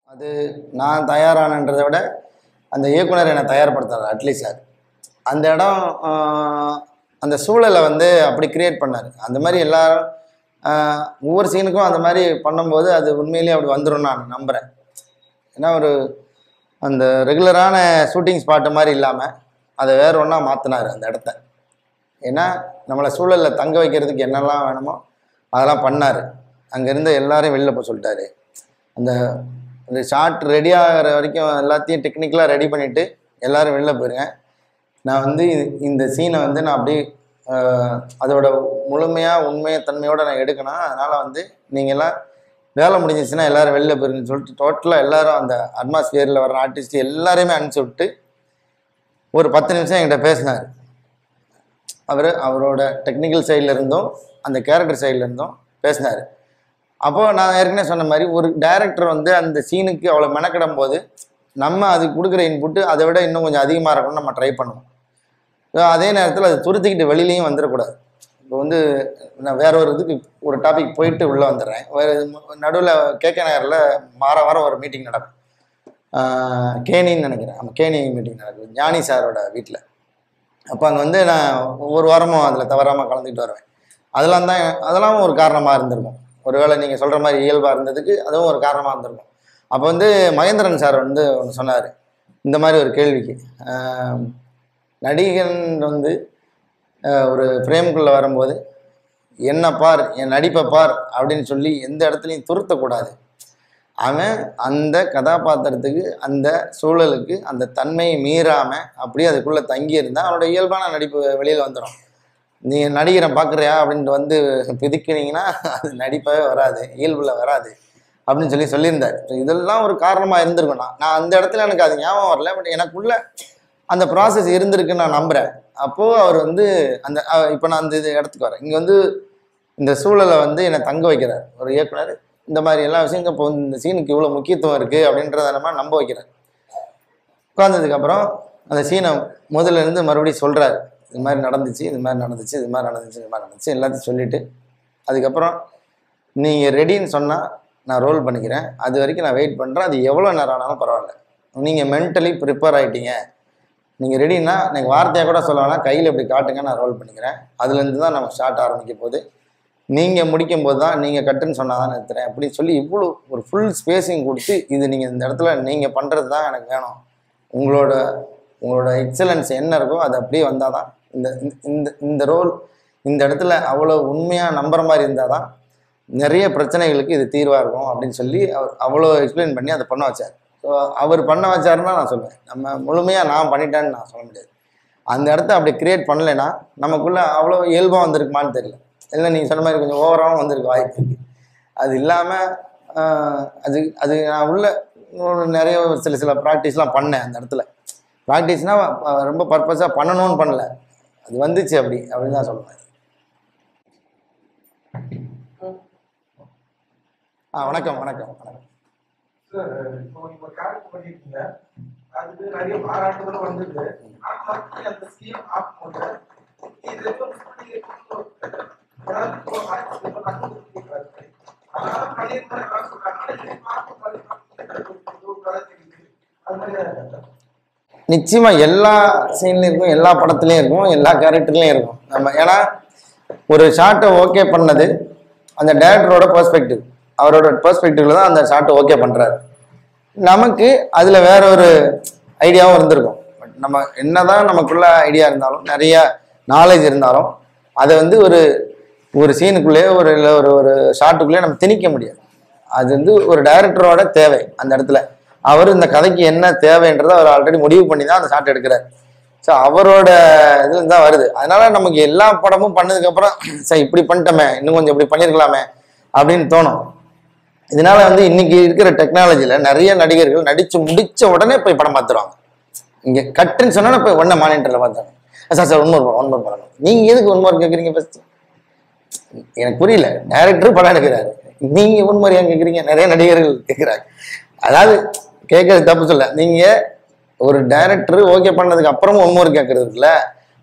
அது நான் தயாரானன்றதை விட அந்த இயக்குனர் என்னை தயார்படுத்துறாரு அட்லீஸ்ட் சார் அந்த இடம் ஆஹ், அந்த சூழலை வந்து அப்படி கிரியேட் பண்ணார் அந்த மாதிரி எல்லாரும் ஆஹ், ஒவ்வொரு சீனுக்கும் அந்த மாதிரி பண்ணும்போது அது உண்மையிலேயே அப்படி வந்துடும் நான் நம்புகிறேன் ஏன்னா ஒரு அந்த ரெகுலரான ஷூட்டிங் ஸ்பாட்டு மாதிரி இல்லாமல் அதை வேற ஒன்றா மாற்றினார் அந்த இடத்த ஏன்னா நம்மளை சூழலில் தங்க வைக்கிறதுக்கு என்னெல்லாம் வேணுமோ அதெல்லாம் பண்ணார் அங்கே இருந்த எல்லாரையும் வெளில போக சொல்லிட்டாரு அந்த இந்த ஷார்ட் ரெடி ஆகிற வரைக்கும் எல்லாத்தையும் டெக்னிக்கலாக ரெடி பண்ணிவிட்டு எல்லாரும் வெளில போயிருங்க நான் வந்து இது- இந்த சீனை வந்து நான் அப்படியே ஆஹ், அதோட முழுமையாக உண்மையத்தன்மையோடு நான் எடுக்கணும் அதனால் வந்து நீங்கள்லாம் வேலை முடிஞ்சிச்சுன்னா எல்லாரும் வெளில போயிருங்கன்னு சொல்லிட்டு டோட்டலாக எல்லாரும் அந்த அட்மாஸ்பியரில் வர ஆர்டிஸ்ட் எல்லாரையுமே அனுப்பிச்சி விட்டு ஒரு பத்து நிமிஷம் என்கிட்ட பேசினார் அவர் அவரோட டெக்னிக்கல் சைடில் இருந்தும் அந்த கேரக்டர் சைடில் இருந்தும் பேசினார் அப்போது நான் ஏற்கனவே சொன்ன மாதிரி ஒரு டைரக்டர் வந்து அந்த சீனுக்கு அவ்வளோ மெனக்கிடும் போது நம்ம அதுக்கு கொடுக்குற இன்புட்டு அதை விட இன்னும் கொஞ்சம் அதிகமாக இருக்கணும்னு நம்ம ட்ரை பண்ணுவோம் அதே நேரத்தில் அது துருத்திக்கிட்டு வெளியிலையும் வந்துடக்கூடாது இப்போ வந்து நான் வேற ஒரு இதுக்கு ஒரு டாபிக் போயிட்டு உள்ளே வந்துடுறேன் வேறு நடுவில் கேகே நகரில் வார வாரம் ஒரு மீட்டிங் நடக்கும் ஆஹ் கேணின்னு நினைக்கிறேன் ஆமாம் கேணி மீட்டிங் நடக்குது ஞானி சாரோட வீட்டில் அப்போ அங்கே வந்து நான் ஒவ்வொரு வாரமும் அதில் தவறாமல் கலந்துக்கிட்டு வருவேன் அதெல்லாம் தான் அதெல்லாம் ஒரு காரணமாக இருந்திருக்கும் ஒருவேளை நீங்கள் சொல்கிற மாதிரி இயல்பாக இருந்ததுக்கு அதுவும் ஒரு காரணமாக இருந்திருக்கும் அப்போ வந்து மகேந்திரன் சார் வந்து ஒன்று சொன்னார் இந்த மாதிரி ஒரு கேள்விக்கு ஆஹ் நடிகன் வந்து ஆஹ் ஒரு ஃப்ரேமுக்குள்ளே வரும்போது என்ன பார் என் நடிப்பை பார் அப்படின்னு சொல்லி எந்த இடத்துலையும் துருத்தக்கூடாது அவன் அந்த கதாபாத்திரத்துக்கு அந்த சூழலுக்கு அந்த தன்மையை மீறாமல் அப்படியே அதுக்குள்ளே தங்கி இருந்தால் அவனோட இயல்பான நடிப்பு வெளியில் வந்துடும் நீ நடிகரை பார்க்குறியா அப்படின்ட்டு வந்து பிதுக்கினீங்கன்னா அது நடிப்பவே வராது இயல்பில் வராது அப்படின்னு சொல்லி சொல்லியிருந்தார் So இதெல்லாம் ஒரு காரணமாக இருந்திருக்கும் நான் நான் அந்த இடத்துல எனக்கு அது ஞாபகம் வரல பட் எனக்குள்ள அந்த ப்ராசஸ் இருந்திருக்குன்னு நான் நம்புகிறேன் அப்போது அவர் வந்து அந்த இப்போ நான் அந்த இது இடத்துக்கு வரேன் இங்கே வந்து இந்த சூழலை வந்து என்னை தங்க வைக்கிறார் ஒரு இயக்குனர் இந்த மாதிரி எல்லா விஷயங்களும் இப்போ இந்த சீனுக்கு இவ்வளோ முக்கியத்துவம் இருக்குது அப்படின்றத நம்ம நம்ப வைக்கிறார் உட்காந்ததுக்கப்புறம் அந்த சீனை முதல்ல இருந்து மறுபடியும் சொல்கிறாரு இது மாதிரி நடந்துச்சு இது மாதிரி நடந்துச்சு இது மாதிரி நடந்துச்சு இது மாதிரி நடந்துச்சு எல்லாத்தையும் சொல்லிவிட்டு அதுக்கப்புறம் நீங்கள் ரெடின்னு சொன்னால் நான் ரோல் பண்ணிக்கிறேன் அது வரைக்கும் நான் வெயிட் பண்ணுறேன் அது எவ்வளோ நேரம் ஆனாலும் பரவாயில்ல நீங்கள் மென்டலி ப்ரிப்பேர் ஆகிட்டீங்க நீங்கள் ரெடின்னா எனக்கு வார்த்தையாக கூட சொல்ல வேணாம் கையில் இப்படி காட்டுங்க நான் ரோல் பண்ணிக்கிறேன் அதுலேருந்து தான் நம்ம ஸ்டார்ட் ஆரம்பிக்க போகுது நீங்கள் முடிக்கும் போது தான் நீங்கள் கட்டுன்னு சொன்னால் தான் நிறுத்துறேன் அப்படின்னு சொல்லி இவ்வளோ ஒரு ஃபுல் ஸ்பேஸிங் கொடுத்து இது நீங்கள் இந்த இடத்துல நீங்கள் பண்ணுறது தான் எனக்கு வேணும் உங்களோட உங்களோட எக்ஸலன்ஸ் என்ன இருக்கோ அது அப்படியே வந்தால் தான் இந்த இந்த- இந்த இந்த ரோல் இந்த இடத்துல அவ்வளோ உண்மையாக நம்புற மாதிரி இருந்தால் தான் நிறைய பிரச்சனைகளுக்கு இது தீர்வாக இருக்கும் அப்படின்னு சொல்லி அவர் அவ்வளோ எக்ஸ்பிளைன் பண்ணி அதை பண்ண வச்சார் ஸோ அவர் பண்ண வச்சாருன்னா நான் சொல்லுவேன் நம்ம முழுமையாக நான் பண்ணிட்டேன்னு நான் சொல்ல முடியாது அந்த இடத்த அப்படி கிரியேட் பண்ணலைன்னா நமக்குள்ள அவ்வளோ இயல்பாக வந்திருக்குமான்னு தெரியல இல்லை நீங்கள் சொன்ன மாதிரி கொஞ்சம் ஓவராகவும் வந்திருக்க வாய்ப்பு இருக்குது அது இல்லாமல் அது அது நான் உள்ள ஒரு நிறைய ஒரு சில சில ப்ராக்டிஸ்லாம் பண்ணேன் அந்த இடத்துல ப்ராக்டிஸ்னால் ரொம்ப பர்பஸாக பண்ணணும்னு பண்ணல அது வந்துச்சு அப்படி அப்படின்னு தான் சொல்லுவேன் ஆ வணக்கம் வணக்கம் வணக்கம் சார் இப்போ நீங்க ஒரு கேரக்டர் பண்ணிருக்கீங்க அதுக்கு நிறைய பாராட்டுகள் வந்தது ஆனா மறுபடியும் அந்த ஸ்கீம் ஆஃப் பண்ண இது எப்போ miss பண்ணி ஏதாவது இப்போ artist இப்போ கண்டுபிடிச்சிருக்காரு. அதனால பண்ணியிருக்கேன் நான் சொல்றேன். ஆனா இது பார்க்கும் போது இது ஒரு கதை தெரியுது. அது மாதிரி தான் இருக்கு. நிச்சயமா எல்லா சீன்லையும் இருக்கும் எல்லா படத்துலையும் இருக்கும் எல்லா கேரக்டர்லையும் இருக்கும் நம்ம ஏன்னா ஒரு ஷார்ட்டை ஓகே பண்ணது அந்த டேரக்டரோட பெர்ஸ்பெக்டிவ் அவரோட பெர்ஸ்பெக்டிவ்ல தான் அந்த ஷார்ட்டை ஓகே பண்றாரு நமக்கு அதுல வேற ஒரு ஐடியாவும் இருந்திருக்கும் பட் நம்ம என்னதான் நமக்குள்ள ஐடியா இருந்தாலும் நிறைய நாலேஜ் இருந்தாலும் அதை வந்து ஒரு ஒரு சீனுக்குள்ளேயே ஒரு இல்லை ஒரு ஒரு ஷார்ட்டுக்குள்ளேயே நம்ம திணிக்க முடியாது அது வந்து ஒரு டைரக்டரோட தேவை அந்த இடத்துல அவர் இந்த கதைக்கு என்ன தேவைன்றதை அவர் ஆல்ரெடி முடிவு பண்ணி தான் அந்த ஷார்ட் எடுக்கிறார் ஸோ அவரோட இதுல இருந்து தான் வருது அதனால நமக்கு எல்லா படமும் பண்ணதுக்கப்புறம் சரி இப்படி பண்ணிட்டோமே இன்னும் கொஞ்சம் இப்படி பண்ணியிருக்கலாமே அப்படின்னு தோணும் இதனால வந்து இன்னைக்கு இருக்கிற டெக்னாலஜியில் நிறைய நடிகர்கள் நடிச்சு முடிச்ச உடனே போய் படம் பார்த்துருவாங்க இங்கே கட்டுன்னு சொன்னா போய் உடனே மானிட்டரில் பார்த்தாங்க சார் சார் ஒன்மோர் படம் ஒன்மோர் படம் நீங்கள் எதுக்கு ஒன்மோர் கேட்குறீங்க ஃபஸ்ட்டு எனக்கு புரியல டைரக்டர் படம் எடுக்கிறாரு நீங்க ஒன்மோர் ஏன் கேட்குறீங்க நிறைய நடிகர்கள் கேட்குறாங்க அதாவது கேட்கறது தப்பு சொல்ல நீங்க ஒரு டைரக்டர் ஓகே பண்ணதுக்கு அப்புறமும் ஒன்மோர் கேட்கறது இருக்குல்ல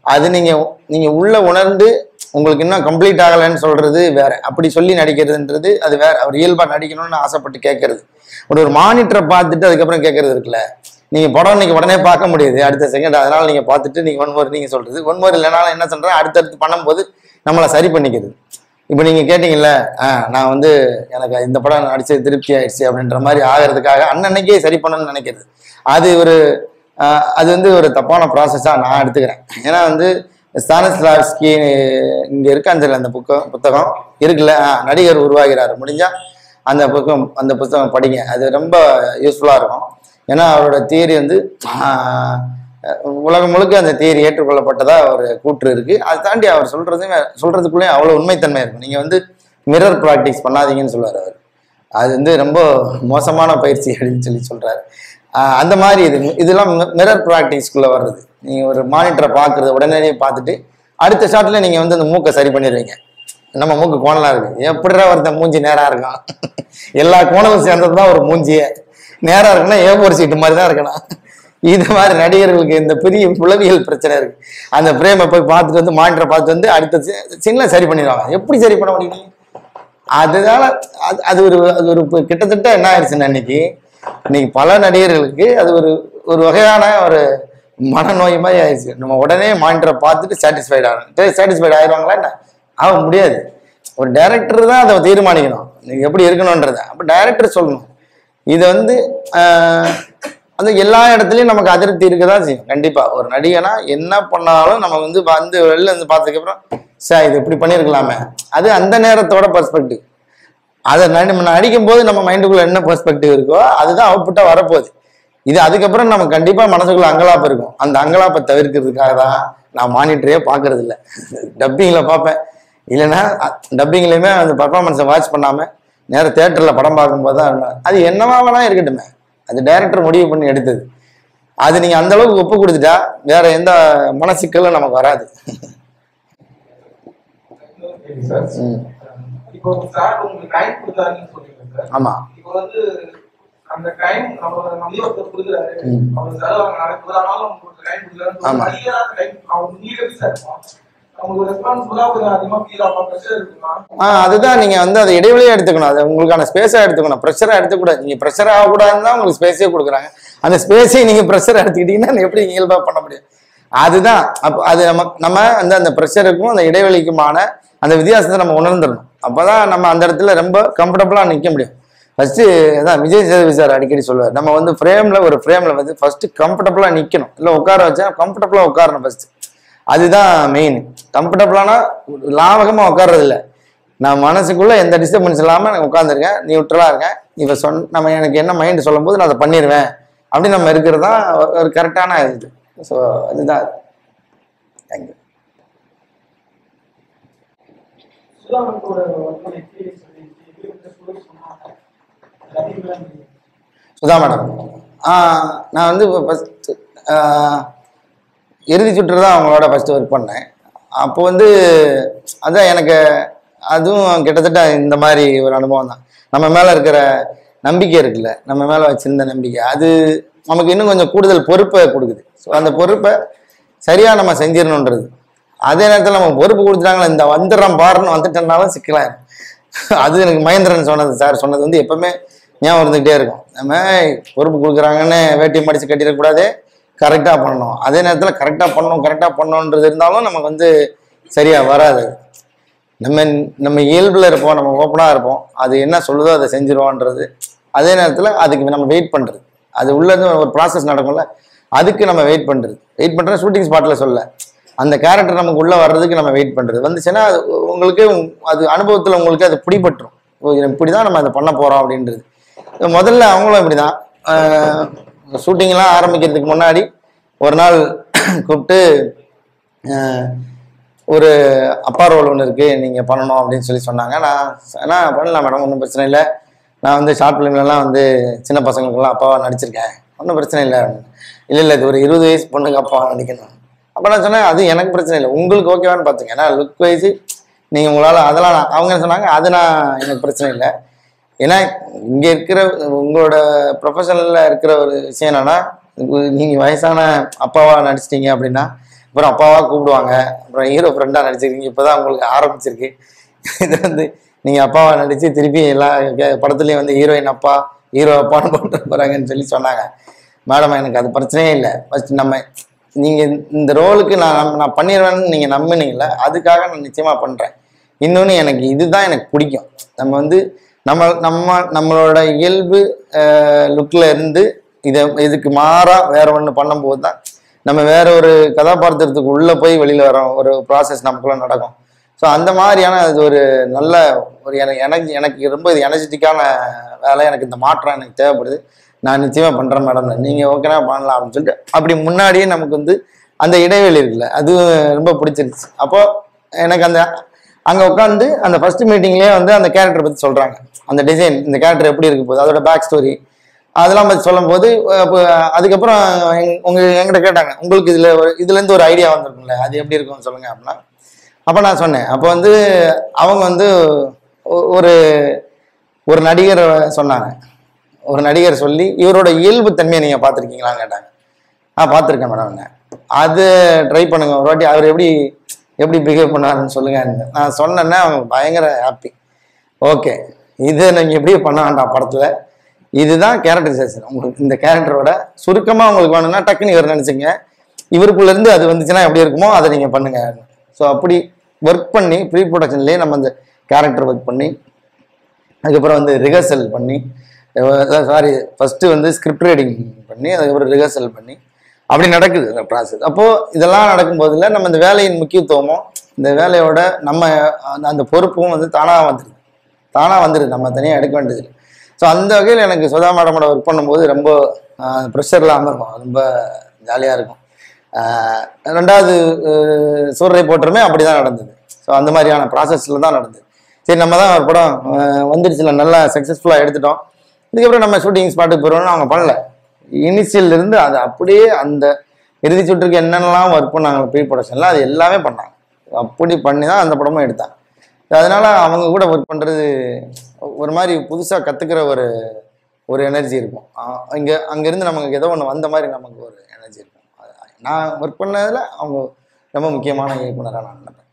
அது நீங்கள் நீங்கள் உள்ள உணர்ந்து உங்களுக்கு இன்னும் கம்ப்ளீட் ஆகலைன்னு சொல்றது வேற அப்படி சொல்லி நடிக்கிறதுன்றது அது வேற அவர் இயல்பா நடிக்கணும்னு ஆசைப்பட்டு கேட்கறது ஒரு ஒரு மானிட்டரை பார்த்துட்டு அதுக்கப்புறம் கேட்கறது இருக்குல்ல நீங்க படம் நீங்க உடனே பார்க்க முடியாது அடுத்த செகண்ட் அதனால நீங்க பார்த்துட்டு நீங்க ஒன் மோர் நீங்க சொல்றது ஒன் மோர் இல்லைனாலும் என்ன சொல்றேன் அடுத்தடுத்து பண்ணும்போது நம்மளை சரி பண்ணிக்கிறது இப்போ நீங்க கேட்டீங்கல்ல ஆ நான் வந்து எனக்கு இந்த படம் நடிச்சது திருப்தி ஆயிடுச்சு அப்படின்ற மாதிரி ஆகிறதுக்காக அன்னன்னைக்கே சரி பண்ணணும்னு நினைக்கிறது அது ஒரு ஆஹ், அது வந்து ஒரு தப்பான ப்ராசஸாக நான் எடுத்துக்கிறேன் ஏன்னா வந்து ஸ்தானிஸ்லாவ்ஸ்கி இங்க இருக்க அந்த அந்த புக்கம் புத்தகம் இருக்குல்ல ஆ, நடிகர் உருவாகிறார் முடிஞ்சா அந்த புத்தகம் அந்த புத்தகம் படிங்க அது ரொம்ப யூஸ்ஃபுல்லாக இருக்கும் ஏன்னா அவரோட தியரி வந்து ஆஹ், உலகம் முழுக்க அந்த தியரி ஏற்றுக்கொள்ளப்பட்டதா ஒரு கூற்று இருக்கு அதை தாண்டி அவர் சொல்றது சொல்றதுக்குள்ளே அவ்வளோ உண்மைத்தன்மை இருக்கும் நீங்க வந்து மிரர் ப்ராக்டிஸ் பண்ணாதீங்கன்னு சொல்லுவார் அவர் அது வந்து ரொம்ப மோசமான பயிற்சி அப்படின்னு சொல்லி சொல்றாரு ஆஹ் அந்த மாதிரி இது இதெல்லாம் மிரர் ப்ராக்டிஸ்க்குள்ள வர்றது நீங்க ஒரு மானிட்டரை பார்க்கறது உடனடியே பார்த்துட்டு அடுத்த ஷாட்ல நீங்க வந்து அந்த மூக்கை சரி பண்ணிடுவீங்க நம்ம மூக்கு கோணலா இருக்கு எப்படிடா ஒருத்தன் மூஞ்சி நேரா இருக்கும் எல்லா கோணலும் சேர்ந்தது தான் ஒரு மூஞ்சியே நேரா இருக்குன்னா ஏ ஒரு சீட்டு மாதிரி தான் இருக்கணும் இது மாதிரி நடிகர்களுக்கு இந்த பெரிய உளவியல் பிரச்சனை இருக்கு அந்த பிரேமை போய் பார்த்துட்டு வந்து மானிட்டரை பார்த்துட்டு வந்து அடுத்த சின்ன சரி பண்ணிடுவாங்க எப்படி சரி பண்ண முடியும் அதனால அது அது ஒரு அது ஒரு இப்ப கிட்டத்தட்ட என்ன ஆயிடுச்சுன்னா இன்னைக்கு இன்னைக்கு பல நடிகர்களுக்கு அது ஒரு ஒரு வகையான ஒரு மனநோய் மாதிரி ஆயிடுச்சு நம்ம உடனே மானிட்டரை பார்த்துட்டு சாட்டிஸ்ஃபைட் ஆகணும் சாட்டிஸ்ஃபைட் ஆயிடுவாங்களா என்ன ஆக முடியாது ஒரு டைரக்டர் தான் அதை தீர்மானிக்கணும் நீங்க எப்படி இருக்கணுன்றத அப்போ டைரக்டர் சொல்லணும் இது வந்து ஆஹ், அது எல்லா இடத்துலையும் நமக்கு அதிருப்தி இருக்க தான் செய்யும் கண்டிப்பா ஒரு நடிகனா என்ன பண்ணாலும் நம்ம வந்து வந்து வெளில வந்து பார்த்ததுக்கப்புறம் சார் இது இப்படி பண்ணியிருக்கலாமே அது அந்த நேரத்தோட பெர்ஸ்பெக்டிவ் அதை நம்ம நடிக்கும் போது நம்ம மைண்டுக்குள்ள என்ன பெர்ஸ்பெக்டிவ் இருக்கோ அதுதான் அவுட்புட்டா வரப்போகுது இது அதுக்கப்புறம் நம்ம கண்டிப்பா மனசுக்குள்ள அங்கலாப்பு இருக்கும் அந்த அங்கலாப்பை தவிர்க்கிறதுக்காக தான் நான் மானிட்டரே பார்க்கறது இல்லை டப்பிங்கில் பார்ப்பேன் இல்லைன்னா டப்பிங்லேயுமே அந்த பர்ஃபார்மன்ஸை வாட்ச் பண்ணாம நேரா தேட்டரில் படம் பார்க்கும்போது தான் அது என்னவா வேணா இருக்கட்டுமே அது டைரக்டர் முடிவு பண்ணி எடுத்தது அது நீங்க அந்த அளவுக்கு ஒப்பு கொடுத்துட்டா வேற எந்த மனசிக்கலும் நமக்கு வராது சரி சார் ம். இப்போ சார் உங்களுக்கு டைம் கொடுத்தாருன்னு சொன்னீங்க சார் ஆமா இப்போ வந்து அந்த டைம் நம்ம நம்மளே ஒருத்தர் கொடுக்குறாரு ம். அவர் சார் அவங்க நடக்குதானாலும் உங்களுக்கு டைம் கொடுக்குறாரு ஆமா. அதிகமான டைம் அவங்க நீங்க எப்படி சார் இருக்கும் அவங்களுக்கு ரெஸ்பான்சிபிளா கொஞ்சம் அதிகமா ஃபீல் ஆகும் ப்ரெஷர் இருக்குமா ஆ அதுதான் நீங்க வந்து அதை இடைவெளியா எடுத்துக்கணும் அது உங்களுக்கான ஸ்பேஸா எடுத்துக்கணும் ப்ரெஷரா எடுத்துக்கூடாது நீங்க ப்ரெஷர் ஆகக்கூடாதுன்னு தான் உங்களுக்கு ஸ்பேஸே கொடுக்குறாங்க அந்த ஸ்பேஸை நீங்க ப்ரெஷர் எடுத்துக்கிட்டீங்கன்னா எப்படி இயல்பா பண்ண முடியும் அதுதான் அப்போ அது நம்ம நம்ம அந்த அந்த ப்ரெஷருக்கும் அந்த இடைவெளிக்குமான அந்த வித்தியாசத்தை நம்ம உணர்ந்துடணும் அப்பதான் நம்ம அந்த இடத்துல ரொம்ப கம்ஃபர்டபுளா நிக்க முடியும் ஃபர்ஸ்ட் அதான் விஜய் சேதுபதி சார் அடிக்கடி சொல்லுவார் நம்ம வந்து ஃப்ரேம்ல ஒரு ஃப்ரேம்ல வந்து ஃபர்ஸ்ட் கம்ஃபர்டபுளா நிக்கணும் இல்லை உட்கார வச்சா கம்ஃபர்டபுளா உட்காரணும் ஃபர்ஸ்ட் அதுதான் மெயின் கம்ஃபர்டபுளானா லாவகமா உட்கார்றது இல்ல நான் மனசுக்குள்ள எந்த டிஸ்டர்பன்ஸ் இல்லாம நான் உட்காந்துருக்கேன் நியூட்ரலா இருக்கேன் இவ சொன்ன நம்ம எனக்கு என்ன மைண்ட் சொல்லும் போது நான் அதை பண்ணிடுவேன் அப்படி நம்ம இருக்கிறது தான் ஒரு கரெக்டான இது ஸோ அதுதான் தேங்க்யூ சுதாமனோட ஒர்க் எக்ஸ்பீரியன்ஸ் சொல்லி சொன்னாங்க அதிகமா சுதா மேடம் நான் வந்து இப்போ ஃபஸ்ட்டு இறுதி சுற்று தான் அவங்களோட ஃபஸ்ட்டு ஒர்க் பண்ணேன் அப்போ வந்து அதான் எனக்கு அதுவும் கிட்டத்தட்ட இந்த மாதிரி ஒரு அனுபவம் தான் நம்ம மேலே இருக்கிற நம்பிக்கை இருக்குல்ல நம்ம மேலே வச்சிருந்த நம்பிக்கை அது நமக்கு இன்னும் கொஞ்சம் கூடுதல் பொறுப்பை கொடுக்குது ஸோ அந்த பொறுப்பை சரியாக நம்ம செஞ்சிடணுன்றது அதே நேரத்தில் நம்ம பொறுப்பு கொடுத்துட்டாங்களே இந்த வந்துடுறோம் பாருன்னு வந்துட்டோம்னாலும் சிக்கலாயிரும் அது எனக்கு மகேந்திரன் சொன்னது சார் சொன்னது வந்து எப்பவுமே ஞாபகம் இருந்துகிட்டே இருக்கும் நம்ம பொறுப்பு கொடுக்குறாங்கன்னு வேட்டியை மடிச்சு கட்டிடக்கூடாது கரெக்டாக பண்ணணும் அதே நேரத்தில் கரெக்டாக பண்ணணும் கரெக்டாக பண்ணணுன்றது இருந்தாலும் நமக்கு வந்து சரியாக வராது நம்ம நம்ம இயல்பில் இருப்போம் நம்ம ஓப்பனாக இருப்போம் அது என்ன சொல்லுதோ அதை செஞ்சிருவோன்றது அதே நேரத்தில் அதுக்கு நம்ம வெயிட் பண்ணுறது அது உள்ளது ஒரு ப்ராசஸ் நடக்கும்ல அதுக்கு நம்ம வெயிட் பண்ணுறது வெயிட் பண்ணுற ஷூட்டிங் ஸ்பாட்டில் சொல்ல அந்த கேரக்டர் நமக்கு உள்ளே வர்றதுக்கு நம்ம வெயிட் பண்ணுறது வந்துச்சுன்னா அது உங்களுக்கு அது அனுபவத்தில் உங்களுக்கு அது பிடிபட்டுரும் ஓ, இப்படி தான் நம்ம அதை பண்ண போகிறோம் அப்படின்றது முதல்ல அவங்களும் இப்படி தான் ஷூட்டிங்லாம் ஆரம்பிக்கிறதுக்கு முன்னாடி ஒரு நாள் கூப்பிட்டு அஹ், ஒரு அப்பா ரோல் ஒன்று இருக்குது நீங்கள் பண்ணணும் அப்படின்னு சொல்லி சொன்னாங்க நான் நான் பண்ணலாம் மேடம் ஒன்றும் பிரச்சனை இல்லை நான் வந்து ஷார்ட் ஃபிலிம்லலாம் வந்து சின்ன பசங்களுக்கெல்லாம் அப்பாவா நடிச்சிருக்கேன் ஒன்றும் பிரச்சனை இல்லை இல்லை இல்லை இது ஒரு இருபது வயசு பொண்ணுக்கு அப்பாவா நடிக்கணும் அப்போ நான் சொன்னேன் அது எனக்கு பிரச்சனை இல்லை உங்களுக்கு ஓகேவான்னு பார்த்துங்க ஏன்னா லுக் வைஸு நீங்கள் உங்களால் அதெல்லாம் நான் அவங்க என்ன சொன்னாங்க அது நான் எனக்கு பிரச்சனை இல்லை ஏன்னா இங்கே இருக்கிற உங்களோட ப்ரொஃபஷனலில் இருக்கிற ஒரு விஷயம் என்னன்னா நீங்கள் வயசான அப்பாவா நடிச்சிட்டீங்க அப்படின்னா அப்புறம் அப்பாவா கூப்பிடுவாங்க அப்புறம் ஹீரோ ஃப்ரெண்டாக நடிச்சிருக்கீங்க இப்போதான் உங்களுக்கு ஆரம்பிச்சிருக்கு இது வந்து நீங்கள் அப்பாவா நடித்து திருப்பி எல்லா கே- படத்துலையும் வந்து ஹீரோயின் அப்பா ஹீரோ அப்பான்னு போட்டு போகிறாங்கன்னு சொல்லி சொன்னாங்க மேடம் எனக்கு அது பிரச்சனையே இல்லை ஃபஸ்ட் நம்ம நீங்கள் இந்த ரோலுக்கு நான் நம்- நான் பண்ணிடுவேன்னு நீங்கள் நம்பினீங்கல்ல அதுக்காக நான் நிச்சயமாக பண்ணுறேன் இன்னொன்று எனக்கு இதுதான் எனக்கு பிடிக்கும் நம்ம வந்து நம்ம நம்ம நம்மளோட இயல்பு லுக்கில் இருந்து இதை இதுக்கு மாறா வேற ஒன்று பண்ணும்போது தான் நம்ம வேற ஒரு கதாபாத்திரத்துக்கு உள்ளே போய் வெளியில் வரோம் ஒரு ப்ராசஸ் நமக்குள்ள நடக்கும் ஸோ அந்த மாதிரியான அது ஒரு நல்ல ஒரு எனக்கு எனக்கு எனக்கு ரொம்ப இது எனர்ஜெட்டிக்கான வேலை எனக்கு இந்த மாற்றம் எனக்கு தேவைப்படுது நான் நிச்சயமாக பண்ணுறேன் மேடம் நீங்கள் ஓகேனா பண்ணலாம் அப்படின்னு சொல்லிட்டு அப்படி முன்னாடியே நமக்கு வந்து அந்த இடைவெளி இருக்குல்ல அது ரொம்ப பிடிச்சிருச்சு அப்போ எனக்கு அந்த அங்கே உட்காந்து அந்த ஃபர்ஸ்ட் மீட்டிங்லேயே வந்து அந்த கேரக்டர் பற்றி சொல்கிறாங்க அந்த டிசைன் இந்த கேரக்டர் எப்படி இருக்க போகுது அதோட பேக் ஸ்டோரி அதெல்லாம் பற்றி சொல்லும்போது அப்போ அதுக்கப்புறம் எங்க- உங்க என்கிட்ட கேட்டாங்க உங்களுக்கு இதில் ஒரு இதுலேருந்து ஒரு ஐடியா வந்திருக்கும்ல அது எப்படி இருக்கும்னு சொல்லுங்க அப்படின்னா அப்போ நான் சொன்னேன் அப்போ வந்து அவங்க வந்து ஒ- ஒரு ஒரு நடிகர் சொன்னாங்க ஒரு நடிகர் சொல்லி இவரோட இயல்பு தன்மையை நீங்கள் பார்த்துருக்கீங்களான்னு கேட்டாங்க ஆ பார்த்துருக்கேன் மேடம் அது ட்ரை பண்ணுங்க ஒரு வாட்டி அவர் எப்படி எப்படி பிஹேவ் பண்ணாருன்னு சொல்லுங்க நான் சொன்னேன்னா அவங்க பயங்கர ஹாப்பி ஓகே இது நீங்கள் எப்படியே பண்ண வேண்டாம் படத்தில் இதுதான் கேரக்டரைசேஷன் உங்களுக்கு இந்த கேரக்டரோட சுருக்கமாக உங்களுக்கு வேணும்னா டக்குன்னு இவர் நினச்சிங்க இவருக்குள்ளேருந்து அது வந்துச்சுன்னா எப்படி இருக்குமோ அதை நீங்கள் பண்ணுங்க ஸோ அப்படி ஒர்க் பண்ணி ப்ரீ ப்ரொடக்ஷன்லேயே நம்ம அந்த கேரக்டர் ஒர்க் பண்ணி அதுக்கப்புறம் வந்து ரிஹர்சல் பண்ணி சாரி ஃபஸ்ட்டு வந்து ஸ்கிரிப்ட் ரீடிங் பண்ணி அதுக்கப்புறம் ரிஹர்சல் பண்ணி அப்படி நடக்குது அந்த ப்ராசஸ் அப்போது இதெல்லாம் நடக்கும்போதுல நம்ம இந்த வேலையின் முக்கியத்துவமும் இந்த வேலையோட நம்ம அந்த- அந்த பொறுப்பும் வந்து தானாக வந்துடுது தானாக வந்துடுது நம்ம தனியாக எடுக்க வேண்டியது ஸோ அந்த வகையில் எனக்கு சுதா மேடமோட ஒர்க் பண்ணும்போது ரொம்ப ப்ரெஷர் இல்லாமல் இருக்கும் ரொம்ப ஜாலியாக இருக்கும் ஆஹ் ரெண்டாவது அஹ், சூரரை போட்டுருமே அப்படி தான் நடந்தது ஸோ அந்த மாதிரியான ப்ராசஸில் தான் நடந்தது சரி நம்ம தான் ஒரு படம் ஆஹ், வந்துடுச்சுல நல்லா சக்ஸஸ்ஃபுல்லாக எடுத்துட்டோம் இதுக்கப்புறம் நம்ம ஷூட்டிங் ஸ்பாட்டுக்கு போகிறோம்னு அவங்க பண்ணல இனிஷியல் இருந்து அது அப்படியே அந்த இறுதி சுற்றுக்கு என்னென்னலாம் ஒர்க் பண்ணாங்க ப்ரீ ப்ரொடக்ஷனில் அது எல்லாமே பண்ணாங்க அப்படி பண்ணி தான் அந்த படமும் எடுத்தாங்க அதனால அவங்க கூட ஒர்க் பண்ணுறது ஒரு மாதிரி புதுசாக கற்றுக்கிற ஒரு ஒரு எனர்ஜி இருக்கும் ஆஹ் இங்கே அங்கேருந்து நமக்கு ஏதோ ஒன்று வந்த மாதிரி நமக்கு ஒரு எனர்ஜி இருக்கும் அது- நான் ஒர்க் பண்ணதில் அவங்க ரொம்ப முக்கியமான இயக்குனராக நான் நினைப்பேன்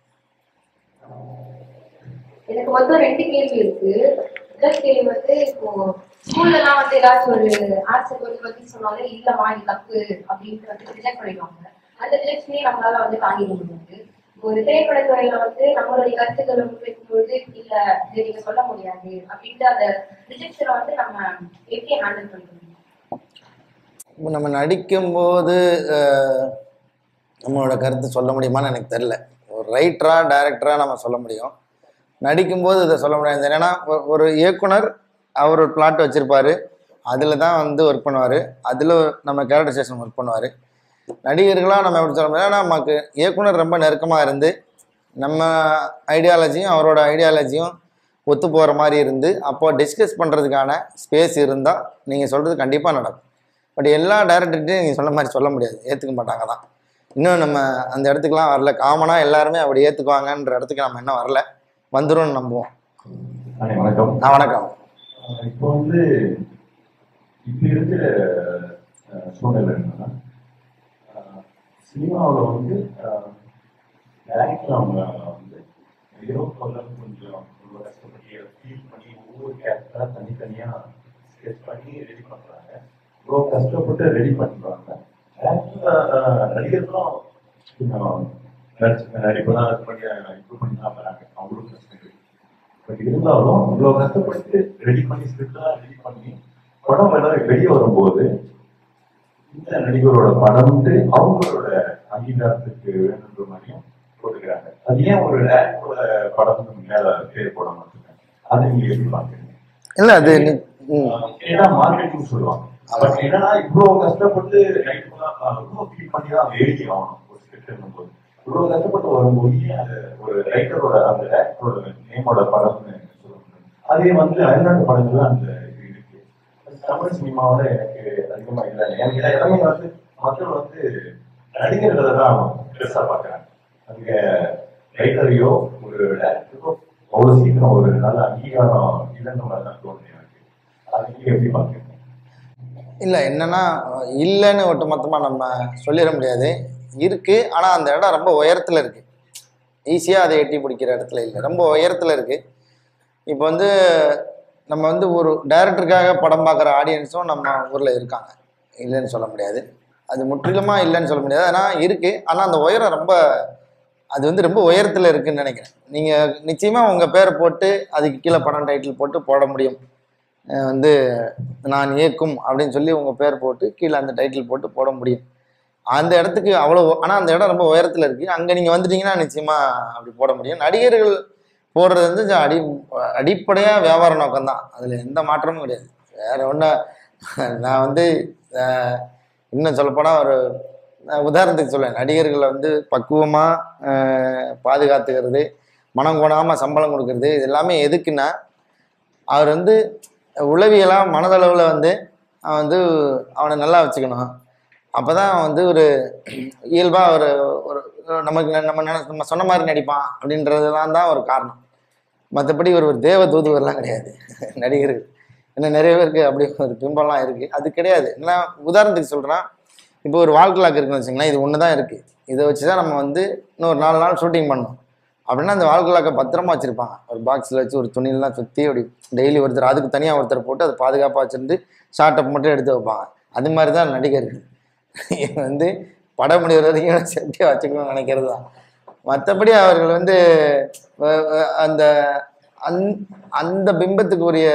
எனக்கு மொத்தம் ரெண்டு கேள்வி இருக்கு முதல் கேள்வி வந்து இப்போ ஸ்கூல்லலாம் வந்து ஏதாச்சும் ஒரு ஆன்சர் கொஞ்சம் பத்தி சொன்னாலே இல்லம்மா இது தப்பு அப்படின்ட்டு வந்து ரிஜெக்ட் பண்ணிடுவாங்க அந்த ரிஜெக்ஷனே நம்மளால வந்து தாங்கிக்க முடியாது இப்போ ஒரு திரைப்படத்துறையில வந்து நம்மளுடைய கருத்துக்களை முன்வைக்கும் பொழுது இல்ல இதை நீங்க சொல்ல முடியாது அப்படின்ட்டு அந்த ரிஜெக்ஷனை வந்து நம்ம எப்படி ஹேண்டில் பண்ணிக்கணும் இப்போ நம்ம நடிக்கும்போது அஹ், நம்மளோட கருத்து சொல்ல முடியுமான்னு எனக்கு தெரில ஒரு ரைட்டராக டைரக்டராக நம்ம சொல்ல முடியும் நடிக்கும்போது இதை சொல்ல முடியாது என்னன்னா ஒரு- ஒரு இயக்குனர் அவர் ஒரு பிளாட் வச்சுருப்பாரு அதில் தான் வந்து ஒர்க் பண்ணுவார் அதில் நம்ம கேரக்டரைசேஷன் ஒர்க் பண்ணுவார் நடிகர்களாக நம்ம எப்படி சொல்ல முடியும் ஏன்னா நமக்கு இயக்குனர் ரொம்ப நெருக்கமாக இருந்து நம்ம ஐடியாலஜியும் அவரோட ஐடியாலஜியும் ஒத்து போகிற மாதிரி இருந்து அப்போ டிஸ்கஸ் பண்ணுறதுக்கான ஸ்பேஸ் இருந்தால் நீங்கள் சொல்கிறது கண்டிப்பாக நடக்கும் பட் எல்லா டேரக்டர்கிட்டையும் நீங்கள் சொன்ன மாதிரி சொல்ல முடியாது ஏற்றுக்க மாட்டாங்க தான் இன்னும் நம்ம அந்த இடத்துக்குலாம் வரல காமனாக எல்லாருமே அப்படி ஏற்றுக்குவாங்கன்ற இடத்துக்கு நம்ம இன்னும் வரல வந்துரும்னு நம்புவோம் அண்ணே, வணக்கம் ஆ வணக்கம் அஹ் இப்போ வந்து இப்ப இருக்கிற அஹ், சூழ்நிலை என்னன்னா சினிமாவில் வந்து டேரக்டர் அவங்க வந்து ஹீரோ கொஞ்சம் கொஞ்சம் ரொம்ப கஷ்டப்பட்டு ஃபீல் பண்ணி ஒவ்வொரு கேரக்டராக தனித்தனியாக ஸ்கெச் பண்ணி ரெடி பண்ணுறாங்க இவ்வளோ கஷ்டப்பட்டு ரெடி பண்ணுறாங்க நடிகர்களும் கொஞ்சம் நடிச்சு நடிப்பு தான் இது பண்ணி இம்ப்ரூவ் பண்ணி தான் வராங்க அவங்களும் கஷ்டம் இருக்கு பட் இருந்தாலும் இவ்வளவு கஷ்டப்பட்டு ரெடி பண்ணி ஸ்கிரிப்டா ரெடி பண்ணி படம் எல்லாம் வெளியே வரும்போது இந்த நடிகரோட படம்ட்டு அவங்களோட அங்கீகாரத்துக்கு வேணுன்ற மாதிரியும் போட்டுக்கிறாங்க அது ஏன் ஒரு டேரக்டரோட படம் மேல பேர் போட மாட்டேங்கிறாங்க அதை நீங்க எப்படி பாக்குறீங்க இல்லை அது நீ- ம் ஏன்னா மார்க்கெட்டிங் சொல்லுவாங்க பட் என்னன்னா இவ்வளவு கஷ்டப்பட்டு நைட் ரொம்ப ஃபீல் பண்ணி தான் எழுதி ஆகணும் ஒரு ஸ்கிரிப்ட் போது இவ்வளவு கஷ்டப்பட்டு வரும்போது ஏன் அது ஒரு ரைட்டரோட அந்த டேரக்டரோட நேமோட படம்னு சொல்ல முடியும் அதே வந்து அயல்நாட்டு படத்துல அந்த இது இருக்கு அது தமிழ் சினிமாவோட எனக்கு அதிகமா இல்லை எனக்கு எல்லாமே வந்து மக்கள் வந்து நடிகர்களை தான் பெருசா பாக்குறாங்க அங்க ரைட்டரையோ ஒரு டேரக்டருக்கோ அவ்வளவு சீக்கிரம் ஒரு நல்ல அங்கீகாரம் இல்லைன்ற மாதிரி தான் தோணுது எனக்கு அது நீங்க எப்படி பாக்குறீங்க இல்லை என்னன்னா இல்லைன்னு ஒட்டுமொத்தமாக நம்ம சொல்லிட முடியாது இருக்குது ஆனால் அந்த இடம் ரொம்ப உயரத்தில் இருக்குது ஈஸியாக அதை எட்டி பிடிக்கிற இடத்துல இல்லை ரொம்ப உயரத்தில் இருக்குது இப்போ வந்து நம்ம வந்து ஒரு டைரக்டருக்காக படம் பார்க்குற ஆடியன்ஸும் நம்ம ஊரில் இருக்காங்க இல்லைன்னு சொல்ல முடியாது அது முற்றிலுமாக இல்லைன்னு சொல்ல முடியாது ஆனால் இருக்குது ஆனால் அந்த உயரம் ரொம்ப அது வந்து ரொம்ப உயரத்தில் இருக்குன்னு நினைக்கிறேன் நீங்கள் நிச்சயமாக உங்கள் பேரை போட்டு அதுக்கு கீழே படம் டைட்டில் போட்டு போட முடியும் அஹ் வந்து நான் இயக்கும் அப்படின்னு சொல்லி உங்கள் பேர் போட்டு கீழே அந்த டைட்டில் போட்டு போட முடியும் அந்த இடத்துக்கு அவ்வளோ ஆனால் அந்த இடம் ரொம்ப உயரத்தில் இருக்குது அங்கே நீங்கள் வந்துட்டீங்கன்னா நிச்சயமாக அப்படி போட முடியும் நடிகர்கள் போடுறது வந்து இந்த அடி அடிப்படையாக வியாபார நோக்கம்தான் அதில் எந்த மாற்றமும் கிடையாது வேற ஒன்றும் நான் வந்து அஹ், இன்னும் சொல்லப்போனால் ஒரு நான் உதாரணத்துக்கு சொல்லேன் நடிகர்களை வந்து பக்குவமாக பாதுகாத்துக்கிறது மனம் கோணாமல் சம்பளம் கொடுக்கறது இது எல்லாமே எதுக்குன்னா அவர் வந்து உளவியலாக மனதளவில் வந்து அவன் வந்து அவனை நல்லா வச்சுக்கணும் அப்போ தான் வந்து ஒரு இயல்பாக ஒரு ஒரு நமக்கு ந- நம்ம நினை நம்ம சொன்ன மாதிரி நடிப்பான் அப்படின்றதுலாம் தான் ஒரு காரணம் மற்றபடி ஒரு ஒரு தேவ தூதுவர்லாம் கிடையாது நடிகர்கள் ஏன்னா நிறைய பேருக்கு அப்படி ஒரு பிம்பம்லாம் இருக்குது அது கிடையாது நான் உதாரணத்துக்கு சொல்கிறேன் இப்போ ஒரு வால் கிளாக் இருக்குன்னு வச்சுங்களேன் இது ஒன்று தான் இருக்குது இதை வச்சு தான் நம்ம வந்து இன்னொரு நாலு நாள் ஷூட்டிங் பண்ணோம் அப்படின்னா அந்த வால் கிளாக்கை பத்திரமா வச்சுருப்பாங்க ஒரு பாக்ஸில் வச்சு ஒரு துணியெல்லாம் சுற்றி அப்படி டெய்லி ஒருத்தர் அதுக்கு தனியாக ஒருத்தர் போட்டு அதை பாதுகாப்பாக வச்சுருந்து ஷார்ட் அப் மட்டும் எடுத்து வைப்பாங்க அது மாதிரி தான் நடிகர்கள் இவன் வந்து படம் முடிகிற வரைக்கும் சேஃப்டியாக வச்சுக்கணும்னு நினைக்கிறது தான் மற்றபடி அவர்கள் வந்து வ- வ- அந்த அந் அந்த பிம்பத்துக்கு உரிய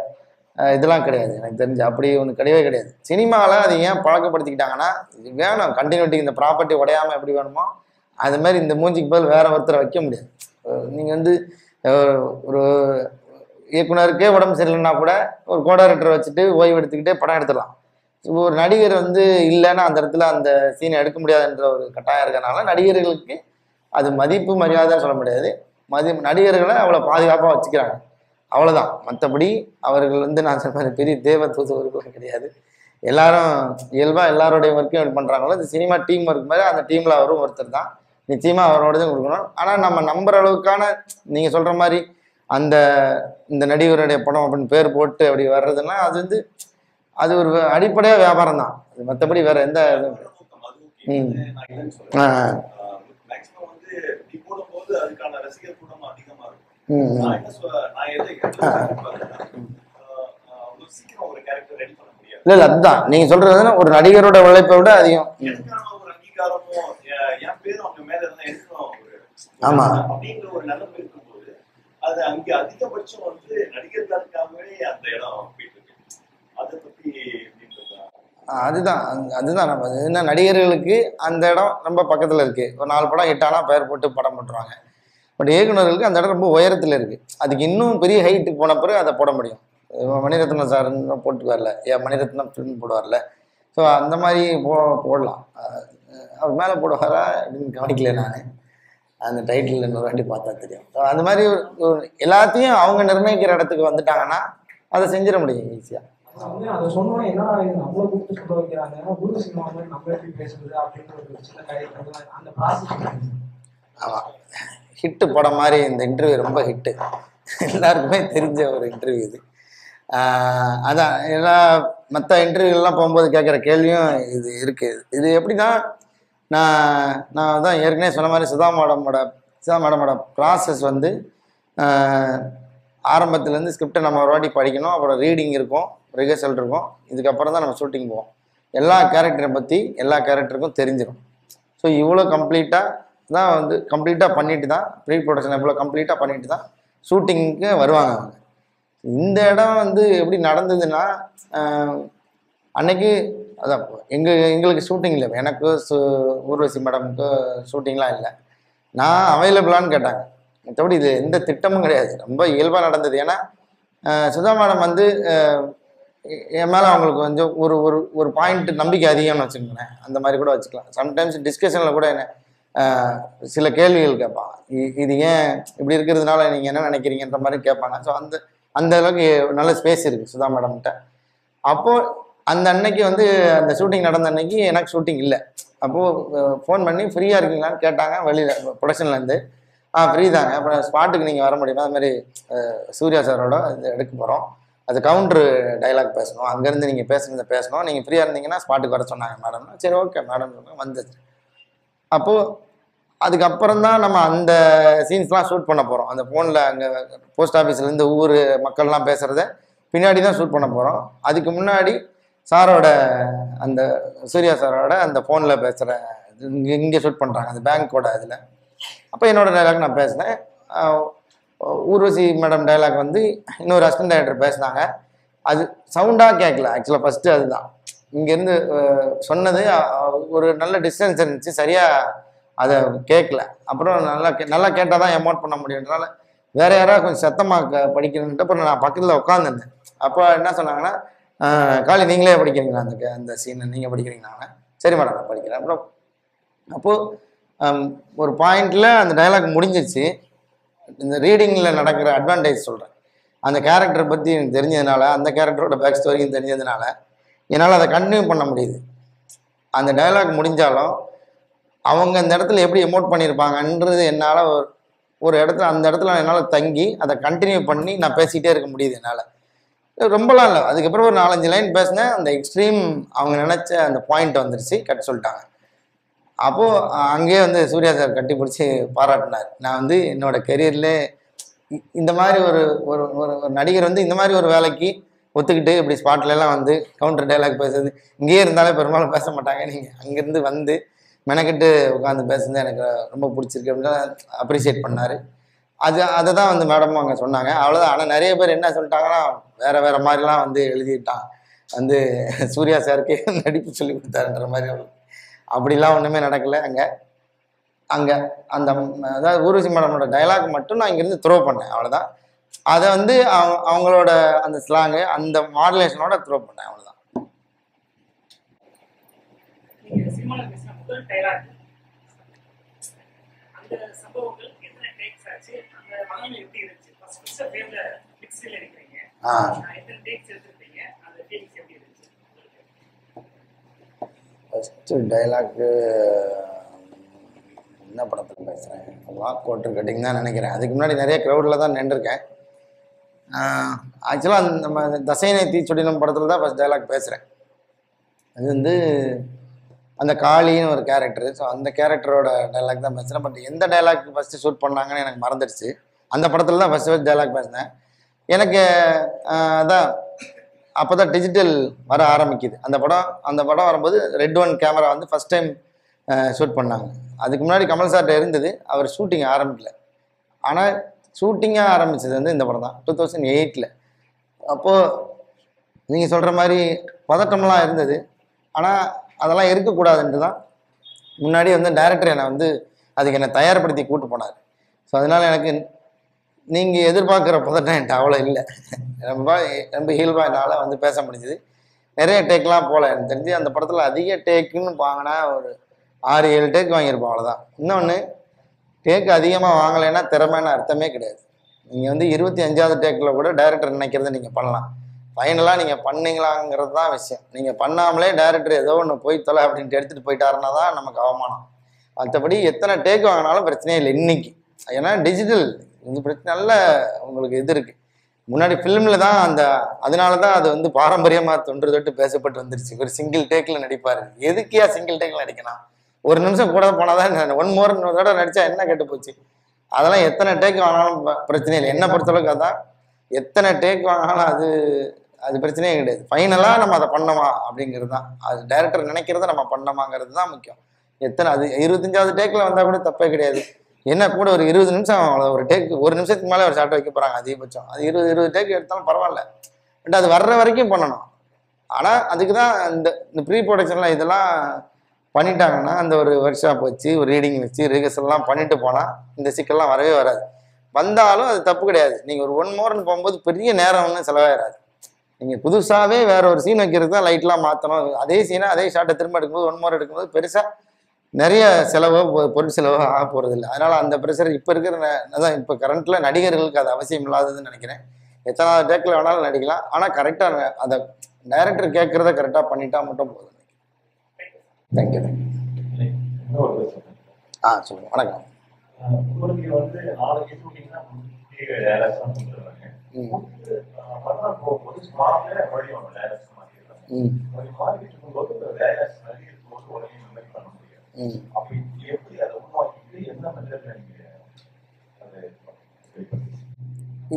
அஹ், இதெல்லாம் கிடையாது எனக்கு தெரிஞ்சு அப்படி ஒன்று கிடையவே கிடையாது சினிமாவில் அதை ஏன் பழக்கப்படுத்திக்கிட்டாங்கன்னா இது வேணும் கண்டினியூட்டி இந்த ப்ராப்பர்ட்டி உடையாமல் எப்படி வேணுமோ அது மாதிரி இந்த மூஞ்சிக்கு பதில் வேற ஒருத்தரை வைக்க முடியாது நீங்கள் வந்து அஹ், ஒரு இயக்குனருக்கே உடம்பு சரியில்லைன்னா கூட ஒரு கோடாரேட்டரை வச்சுட்டு ஓய்வு எடுத்துக்கிட்டே படம் எடுத்துடலாம் இப்போ ஒரு நடிகர் வந்து இல்லைன்னா அந்த இடத்துல அந்த சீனை எடுக்க முடியாதுன்ற ஒரு கட்டாயம் இருக்கறனால நடிகர்களுக்கு அது மதிப்பு மரியாதைன்னு சொல்ல முடியாது மதி நடிகர்களை அவ்வளோ பாதுகாப்பாக வச்சுக்கிறாங்க அவ்வளோதான் மற்றபடி அவர்கள் வந்து நான் சொன்ன மாதிரி பெரிய தேவ தூதுவர்களும் கிடையாது எல்லாரும் இயல்பாக எல்லாருடைய ஒர்க்கையும் எப்படி பண்ணுறாங்களோ இந்த சினிமா டீம் ஒர்க் மாதிரி அந்த டீமில் அவரும் ஒருத்தர் தான் நிச்சயமாக அவரோடதும் கொடுக்கணும் ஆனால் நம்ம நம்புற அளவுக்கான நீங்கள் சொல்கிற மாதிரி அந்த இந்த நடிகருடைய படம் அப்படின்னு பேர் போட்டு அப்படி வர்றதுன்னா அது வந்து அது ஒரு அடிப்படையாக வியாபாரம் தான் அது மற்றபடி வேற எந்த இதுவும் கிடையாது. ம். ஆ, ஆ. மேக்ஸிமம் வந்து நீ போடும்போது அதுக்கான ரசிகர் கூட்டம் அதிகமா இருக்கும் ம், ம். நான் என்ன சொல்ல நான் எதை எதை எதிர்பார்க்கிறேன்னா, ஆஹ், ஆஹ், அவ்வளவு சீக்கிரம் ஒரு கேரக்டர் ரெடி பண்ண முடியாது இல்லை இல்லை அதுதான் நீங்கள் சொல்கிறது ஒரு நடிகரோட உழைப்பை விட அதிகம் எனக்கான ஒரு அங்கீகாரமும் எ- என் பேரும் அவங்க மேல இருந்தா எனக்கும் ஒரு ஆமா. அப்படிங்கிற ஒரு நிலைமை இருக்கும்போது அது அங்க அதிகபட்சம் வந்து நடிகர்களுக்காகவே அந்த இடம் போயிட்டு இருக்கு அதை பத்தி எப்படின்றதா ஆ, அதுதான் அந்த- அதுதான் நம்ம அது என்ன நடிகர்களுக்கு அந்த இடம் ரொம்ப பக்கத்தில் இருக்குது ஒரு நாலு படம் ஹிட் ஆனால் பெயர் போட்டு படம் போட்டுருவாங்க பட் இயக்குனர்களுக்கு அந்த இடம் ரொம்ப உயரத்தில் இருக்குது அதுக்கு இன்னும் பெரிய ஹைட்டுக்கு போன பிறகு அதை போட முடியும் இப்ப மணிரத்னம் சார் இன்னும் போட்டு வரல ஏன் மணிரத்னம் ஃபிலிம் போடுவார்ல ஸோ அந்த மாதிரி போ போடலாம் அஹ் அவர் மேலே போடுவாரா அப்படின்னு கவனிக்கல நான் அந்த டைட்டில் இன்னொரு வாட்டி பார்த்தா தெரியும் So, அந்த மாதிரி ஒரு- ஒரு எல்லாத்தையும் அவங்க நிர்ணயிக்கிற இடத்துக்கு வந்துட்டாங்கன்னா அதை செஞ்சிட முடியும் ஈஸியாக ஆனா வந்து அதை சொன்னோன்னே என்னடா இது நம்மளை கூப்பிட்டு சொல்ல வைக்கிறாங்க குரு சினிமா மாதிரி நம்ம எப்படி பேசுறது அப்படின்னு ஒரு சின்ன காரியம் அந்த ப்ராசஸ் ஆமாம் ஹிட்டு படம் மாதிரி இந்த இன்டர்வியூ ரொம்ப ஹிட்டு எல்லாருக்குமே தெரிஞ்ச ஒரு இன்டர்வியூ இது ஆஹ் அதான் எல்லா மற்ற இன்டர்வியூலாம் போகும்போது கேட்குற கேள்வியும் இது இருக்குது இது எப்படின்னா நான் நான் தான் ஏற்கனவே சொன்ன மாதிரி சுதா மேடமோட சுதா மேடமோட ப்ராசஸ் வந்து ஆஹ் ஆரம்பத்துலேருந்து ஸ்கிரிப்டை நம்ம ஒரு வாட்டி படிக்கணும் அப்புறம் ரீடிங் இருக்கும் ரிஹர்சல் இருக்கும் இதுக்கப்புறம் தான் நம்ம ஷூட்டிங் போவோம் எல்லா கேரக்டரை பற்றி எல்லா கேரக்டருக்கும் தெரிஞ்சிடும் ஸோ இவ்வளோ கம்ப்ளீட்டாக தான் வந்து கம்ப்ளீட்டாக பண்ணிட்டு தான் ப்ரீ ப்ரொடக்ஷன் இவ்வளோ கம்ப்ளீட்டாக பண்ணிட்டு தான் ஷூட்டிங்க்கு வருவாங்க அவங்க இந்த இடம் வந்து எப்படி நடந்ததுன்னா ஆஹ், அன்னைக்கு அதான் எங்கள் எங்களுக்கு ஷூட்டிங் இல்லை எனக்கு சு ஊர்வசி மேடமுக்கு ஷூட்டிங்லாம் இல்லை நான் அவைலபிளான்னு கேட்டாங்க மற்றபடி இது எந்த திட்டமும் கிடையாது ரொம்ப இயல்பாக நடந்தது ஏன்னா ஆஹ், சுதா மேடம் வந்து ஆஹ், எ- என் மேலே அவங்களுக்கு கொஞ்சம் ஒரு ஒரு ஒரு பாயிண்ட் நம்பிக்கை அதிகம்னு வச்சுக்கோங்களேன் அந்த மாதிரி கூட வச்சுக்கலாம் சம்டைம்ஸ் டிஸ்கஷனில் கூட என்ன ஆஹ், சில கேள்விகள் கேட்பாங்க இ- இது ஏன் இப்படி இருக்கிறதுனால நீங்கள் என்ன நினைக்கிறீங்கன்ற மாதிரி கேட்பாங்க ஸோ அந்த அந்த அளவுக்கு நல்ல ஸ்பேஸ் இருக்குது சுதா மேடம்கிட்ட அப்போது அந்த அன்னைக்கு வந்து அந்த ஷூட்டிங் நடந்த அன்னைக்கு எனக்கு ஷூட்டிங் இல்லை அப்போது ஃபோன் பண்ணி ஃப்ரீயாக இருக்கீங்களான்னு கேட்டாங்க வெளியில் ப்ரொடக்ஷன்லேருந்து ஆ ஃப்ரீ தாங்க அப்புறம் ஸ்பாட்டுக்கு நீங்கள் வர முடியுமா அது மாதிரி அஹ், சூர்யா சாரோட இது எடுக்க போகிறோம் அது கவுண்டர் டைலாக் பேசணும் அங்கேருந்து நீங்கள் பேசுனதை பேசணும் நீங்கள் ஃப்ரீயாக இருந்தீங்கன்னா ஸ்பாட்டுக்கு வர சொன்னாங்க மேடம் சரி ஓகே மேடம் வந்துச்சு அப்போது அதுக்கப்புறம் தான் நம்ம அந்த சீன்ஸ்லாம் ஷூட் பண்ண போகிறோம் அந்த ஃபோனில் அங்கே போஸ்ட் ஆஃபீஸ்லேருந்து ஊர் மக்கள்லாம் பேசுகிறத பின்னாடி தான் ஷூட் பண்ண போகிறோம் அதுக்கு முன்னாடி சாரோட அந்த சூர்யா சாரோட அந்த ஃபோனில் பேசுகிற இங்கே இங்கே ஷூட் பண்ணுறாங்க அந்த பேங்க்கோட இதில் அப்போ என்னோட டைலாக் நான் பேசினேன் ஆஹ் ஊர்வசி மேடம் டைலாக் வந்து இன்னொரு அசிஸ்டன்ட் டைரக்டர் பேசினாங்க அது சவுண்டாக கேட்கல ஆக்சுவலாக ஃபஸ்ட்டு அதுதான் இங்கேருந்து அஹ், சொன்னது அஹ், ஒரு நல்ல டிஸ்டன்ஸ் இருந்துச்சு சரியாக அதை கேட்கல அப்புறம் நல்லா கே நல்லா கேட்டால் தான் எமோட் பண்ண முடியுன்றனால வேற யாராவது கொஞ்சம் சத்தமாக படிக்கணுன்ட்டு அப்புறம் நான் பக்கத்தில் உட்காந்துருந்தேன் அப்போ என்ன சொன்னாங்கன்னா "ஆஹ், காளி நீங்களே படிக்கிறீங்களா அந்த க- அந்த சீனை நீங்கள் படிக்கிறீங்களாங்க சரி மேடம் நான் படிக்கிறேன் அப்புறம் அப்போது ஒரு பாயிண்டில் அந்த டைலாக் முடிஞ்சிச்சு இந்த ரீடிங்கில் நடக்கிற அட்வான்டேஜ் சொல்கிறேன் அந்த கேரக்டரை பற்றி எனக்கு தெரிஞ்சதுனால அந்த கேரக்டரோட பேக் ஸ்டோரியும் தெரிஞ்சதுனால என்னால் அதை கண்டினியூ பண்ண முடியுது அந்த டயலாக் முடிஞ்சாலும் அவங்க அந்த இடத்துல எப்படி எமோட் பண்ணியிருப்பாங்கன்றது என்னால் ஒரு ஒரு இடத்துல அந்த இடத்துல என்னால் தங்கி அதை கண்டினியூ பண்ணி நான் பேசிக்கிட்டே இருக்க முடியுது என்னால் ரொம்பலாம் இல்லை அதுக்கப்புறம் ஒரு நாலஞ்சு லைன் பேசினேன் அந்த எக்ஸ்ட்ரீம் அவங்க நினச்ச அந்த பாயிண்ட் வந்துருச்சு கட் சொல்லிட்டாங்க அப்போது அங்கேயே வந்து சூர்யா சார் கட்டி பிடிச்சி பாராட்டினார் நான் வந்து என்னோட கெரியர்லே இந்த மாதிரி ஒரு ஒரு ஒரு ஒரு நடிகர் வந்து இந்த மாதிரி ஒரு வேலைக்கு ஒத்துக்கிட்டு இப்படி ஸ்பாட்ல எல்லாம் வந்து கவுண்டர் டைலாக் பேசுறது இங்கேயே இருந்தாலே பெரும்பாலும் பேச மாட்டாங்க நீங்கள் அங்கேருந்து வந்து மெனக்கிட்டு உட்காந்து பேசுறது எனக்கு ரொம்ப பிடிச்சிருக்கு அப்படின்னு அப்ரிஷியேட் பண்ணார் அது அதை தான் வந்து மேடமும் அங்கே சொன்னாங்க அவ்வளோதான் ஆனால் நிறைய பேர் என்ன சொல்லிட்டாங்கன்னா வேற வேற மாதிரிலாம் வந்து எழுதிட்டான் வந்து சூர்யா சாருக்கு நடிப்பு சொல்லி கொடுத்தாருன்ற மாதிரி அவரு- அப்படிலாம் ஒன்றுமே நடக்கல அங்கே அங்கே அந்த ம், அதாவது ஊர்வசி மேடமோட டைலாக் மட்டும் நான் இங்கேருந்து த்ரோ பண்ணேன் அவ்வளோதான் அதை வந்து அவங்க அவங்களோட அந்த ஸ்லாங்கு அந்த மாடுலேஷனோட த்ரோ பண்ணேன் அவ்வளோதான் நீங்க சினிமால பேசின முதல் டைலாக் அந்த சம்பவங்கள் எத்தனை டேக்ஸ் ஆச்சு அந்த மகன் எப்படி இருந்துச்சு ஃபர்ஸ்ட் ஃபர்ஸ்ட் ஃப்ரேம்ல மிக்ஸில் எடுக்கிறீங்க ஆ. நான் எத்தனை டேக்ஸ் எடுத்திருப்பீங்க அந்த டேக்ஸ் எப்படி இருந்துச்சு ஃபஸ்ட்டு டைலாக்கு என்ன படத்தில் பேசுகிறேன் வாக் கோட்டர் கட்டிங் தான் நினைக்கிறேன் அதுக்கு முன்னாடி நிறைய க்ரௌடில் தான் நின்றுருக்கேன் ஆக்சுவலாக நம்ம தசைனை தீச்சுடினம் படத்தில் தான் ஃபஸ்ட் டைலாக் பேசுகிறேன் அது வந்து அந்த காளின்னு ஒரு கேரக்டர் ஸோ அந்த கேரக்டரோட டைலாக் தான் பேசுகிறேன் பட் எந்த டைலாக் ஃபஸ்ட்டு ஷூட் பண்ணாங்கன்னு எனக்கு மறந்துடுச்சு அந்த படத்தில் தான் ஃபஸ்ட் ஃபஸ்ட் டைலாக் பேசினேன் எனக்கு ஆஹ், அதான் அப்போ தான் டிஜிட்டல் வர ஆரம்பிக்குது அந்த படம் அந்த படம் வரும்போது ரெட் ஒன் கேமரா வந்து ஃபஸ்ட் டைம் ஷூட் பண்ணாங்க அதுக்கு முன்னாடி கமல் சார்ட்ட இருந்தது அவர் ஷூட்டிங் ஆரம்பிக்கல ஆனால் ஷூட்டிங்காக ஆரம்பிச்சது வந்து இந்த படம் தான் டூ தௌசண்ட் எயிட்டில் அப்போது நீங்கள் சொல்கிற மாதிரி பதட்டம்லாம் இருந்தது ஆனால் அதெல்லாம் இருக்கக்கூடாதுன்ட்டு தான் முன்னாடி வந்து டைரக்டர் என்னை வந்து அதுக்கு என்னை தயார்படுத்தி கூட்டு போனார் ஸோ அதனால் எனக்கு நீங்கள் எதிர்பார்க்குற பதட்டம் என்கிட்ட அவ்வளோ இல்லை ரொம்ப ரொம்ப ஹீல்பாக என்னால் வந்து பேச முடிஞ்சுது நிறைய டேக்லாம் போகல எனக்கு தெரிஞ்சு அந்த படத்தில் அதிக டேக்குன்னு வாங்கினா ஒரு ஆறு ஏழு டேக் வாங்கியிருப்போம் அவ்வளோதான் இன்னொன்று டேக் அதிகமாக வாங்கலைன்னா திறமைன்னு அர்த்தமே கிடையாது நீங்கள் வந்து இருபத்தி அஞ்சாவது டேக்கில் கூட டைரக்டர் நினைக்கிறத நீங்கள் பண்ணலாம் ஃபைனலாக நீங்கள் பண்ணீங்களாங்கிறது தான் விஷயம் நீங்கள் பண்ணாமலே டைரக்டர் ஏதோ ஒன்று போய் தொலை அப்படின்ட்டு எடுத்துகிட்டு போயிட்டாருன்னா தான் நமக்கு அவமானம் மற்றபடி எத்தனை டேக் வாங்கினாலும் பிரச்சனையே இல்லை இன்னைக்கு ஏன்னா டிஜிட்டல் இந்த பிரச்சனை நல்ல உங்களுக்கு இது இருக்குது முன்னாடி ஃபிலிமில் தான் அந்த அதனால தான் அது வந்து பாரம்பரியமாக தொன்று தொட்டு பேசப்பட்டு வந்துருச்சு ஒரு சிங்கிள் டேக்கில் நடிப்பார் எதுக்கியா சிங்கிள் டேக்கில் நடிக்கணும் ஒரு நிமிஷம் கூட போனால் தான் ஒன் மோர் இன்னொரு தடவை நடித்தா என்ன கெட்டு போச்சு அதெல்லாம் எத்தனை டேக் வாங்கினாலும் ப- பிரச்சனை இல்லை என்ன பொறுத்தளவுக்கு அதான் எத்தனை டேக் வாங்கினாலும் அது அது பிரச்சனையே கிடையாது ஃபைனலாக நம்ம அதை பண்ணோமா அப்படிங்கிறது தான் அது டைரக்டர் நினைக்கிறத நம்ம பண்ணோமாங்கிறது தான் முக்கியம் எத்தனை அது இருபத்தஞ்சாவது டேக்கில் வந்தால் கூட தப்பே கிடையாது என்ன கூட ஒரு இருபது நிமிஷம் அவ்வளோ ஒரு டேக் ஒரு நிமிஷத்துக்கு மேலே ஒரு ஷார்ட் வைக்க போகிறாங்க அதிகபட்சம் அது இருபது இருபது டேக் எடுத்தாலும் பரவாயில்ல பட் அது வர்ற வரைக்கும் பண்ணணும் ஆனால் அதுக்கு தான் இந்த இந்த ப்ரீ ப்ரொடக்ஷனில் இதெல்லாம் பண்ணிட்டாங்கன்னா அந்த ஒரு ஒர்க் ஷாப் வச்சு ஒரு ரீடிங் வச்சு ரிஹர்சல்லாம் பண்ணிட்டு போனால் இந்த சிக்கல்லாம் வரவே வராது வந்தாலும் அது தப்பு கிடையாது நீங்கள் ஒரு ஒன் மோர்னு போகும்போது பெரிய நேரம் ஒன்றும் செலவாயிடாது நீங்கள் புதுசாகவே வேற ஒரு சீன் வைக்கிறது தான் லைட்லாம் மாற்றணும் அதே சீனை அதே ஷார்ட்டை திரும்ப எடுக்கும்போது ஒன் மோர் எடுக்கும்போது பெருசாக நிறைய செலவோ பொ- பொருள் செலவோ ஆக போகிறது இல்லை அதனால் அந்த ப்ரெஷர் இப்போ இருக்கிற ந- அதான் இப்போ கரண்ட்டில் நடிகர்களுக்கு அது அவசியம் இல்லாததுன்னு நினைக்கிறேன் எத்தனாவது டேக்கில் வேணாலும் நடிக்கலாம் ஆனால் கரெக்டாக அதை டைரக்டர் கேட்குறத கரெக்டாக பண்ணிட்டா மட்டும் போதும் தேங்க்யூ தேங்க்யூ இன்னொரு question. ஆ சொல்லுங்கள் வணக்கம் அஹ் உங்களுக்கு வந்து நாளைக்கு ஷூட்டிங்னா டேரக்ட் தான் கொடுத்துருவாங்க ம் மறுநாள் போகும்போது ஸ்மார்ட்ல மறுபடியும் டேரக்ட் மாற்றிடுறாங்க ம் அப்படி மாறிட்டு இருக்கும்போது டேரக்ட் நிறைய இருக்கும்போது உடனே இந்த மாதிரி பண்ண முடியாது ம் அப்படி எப்படி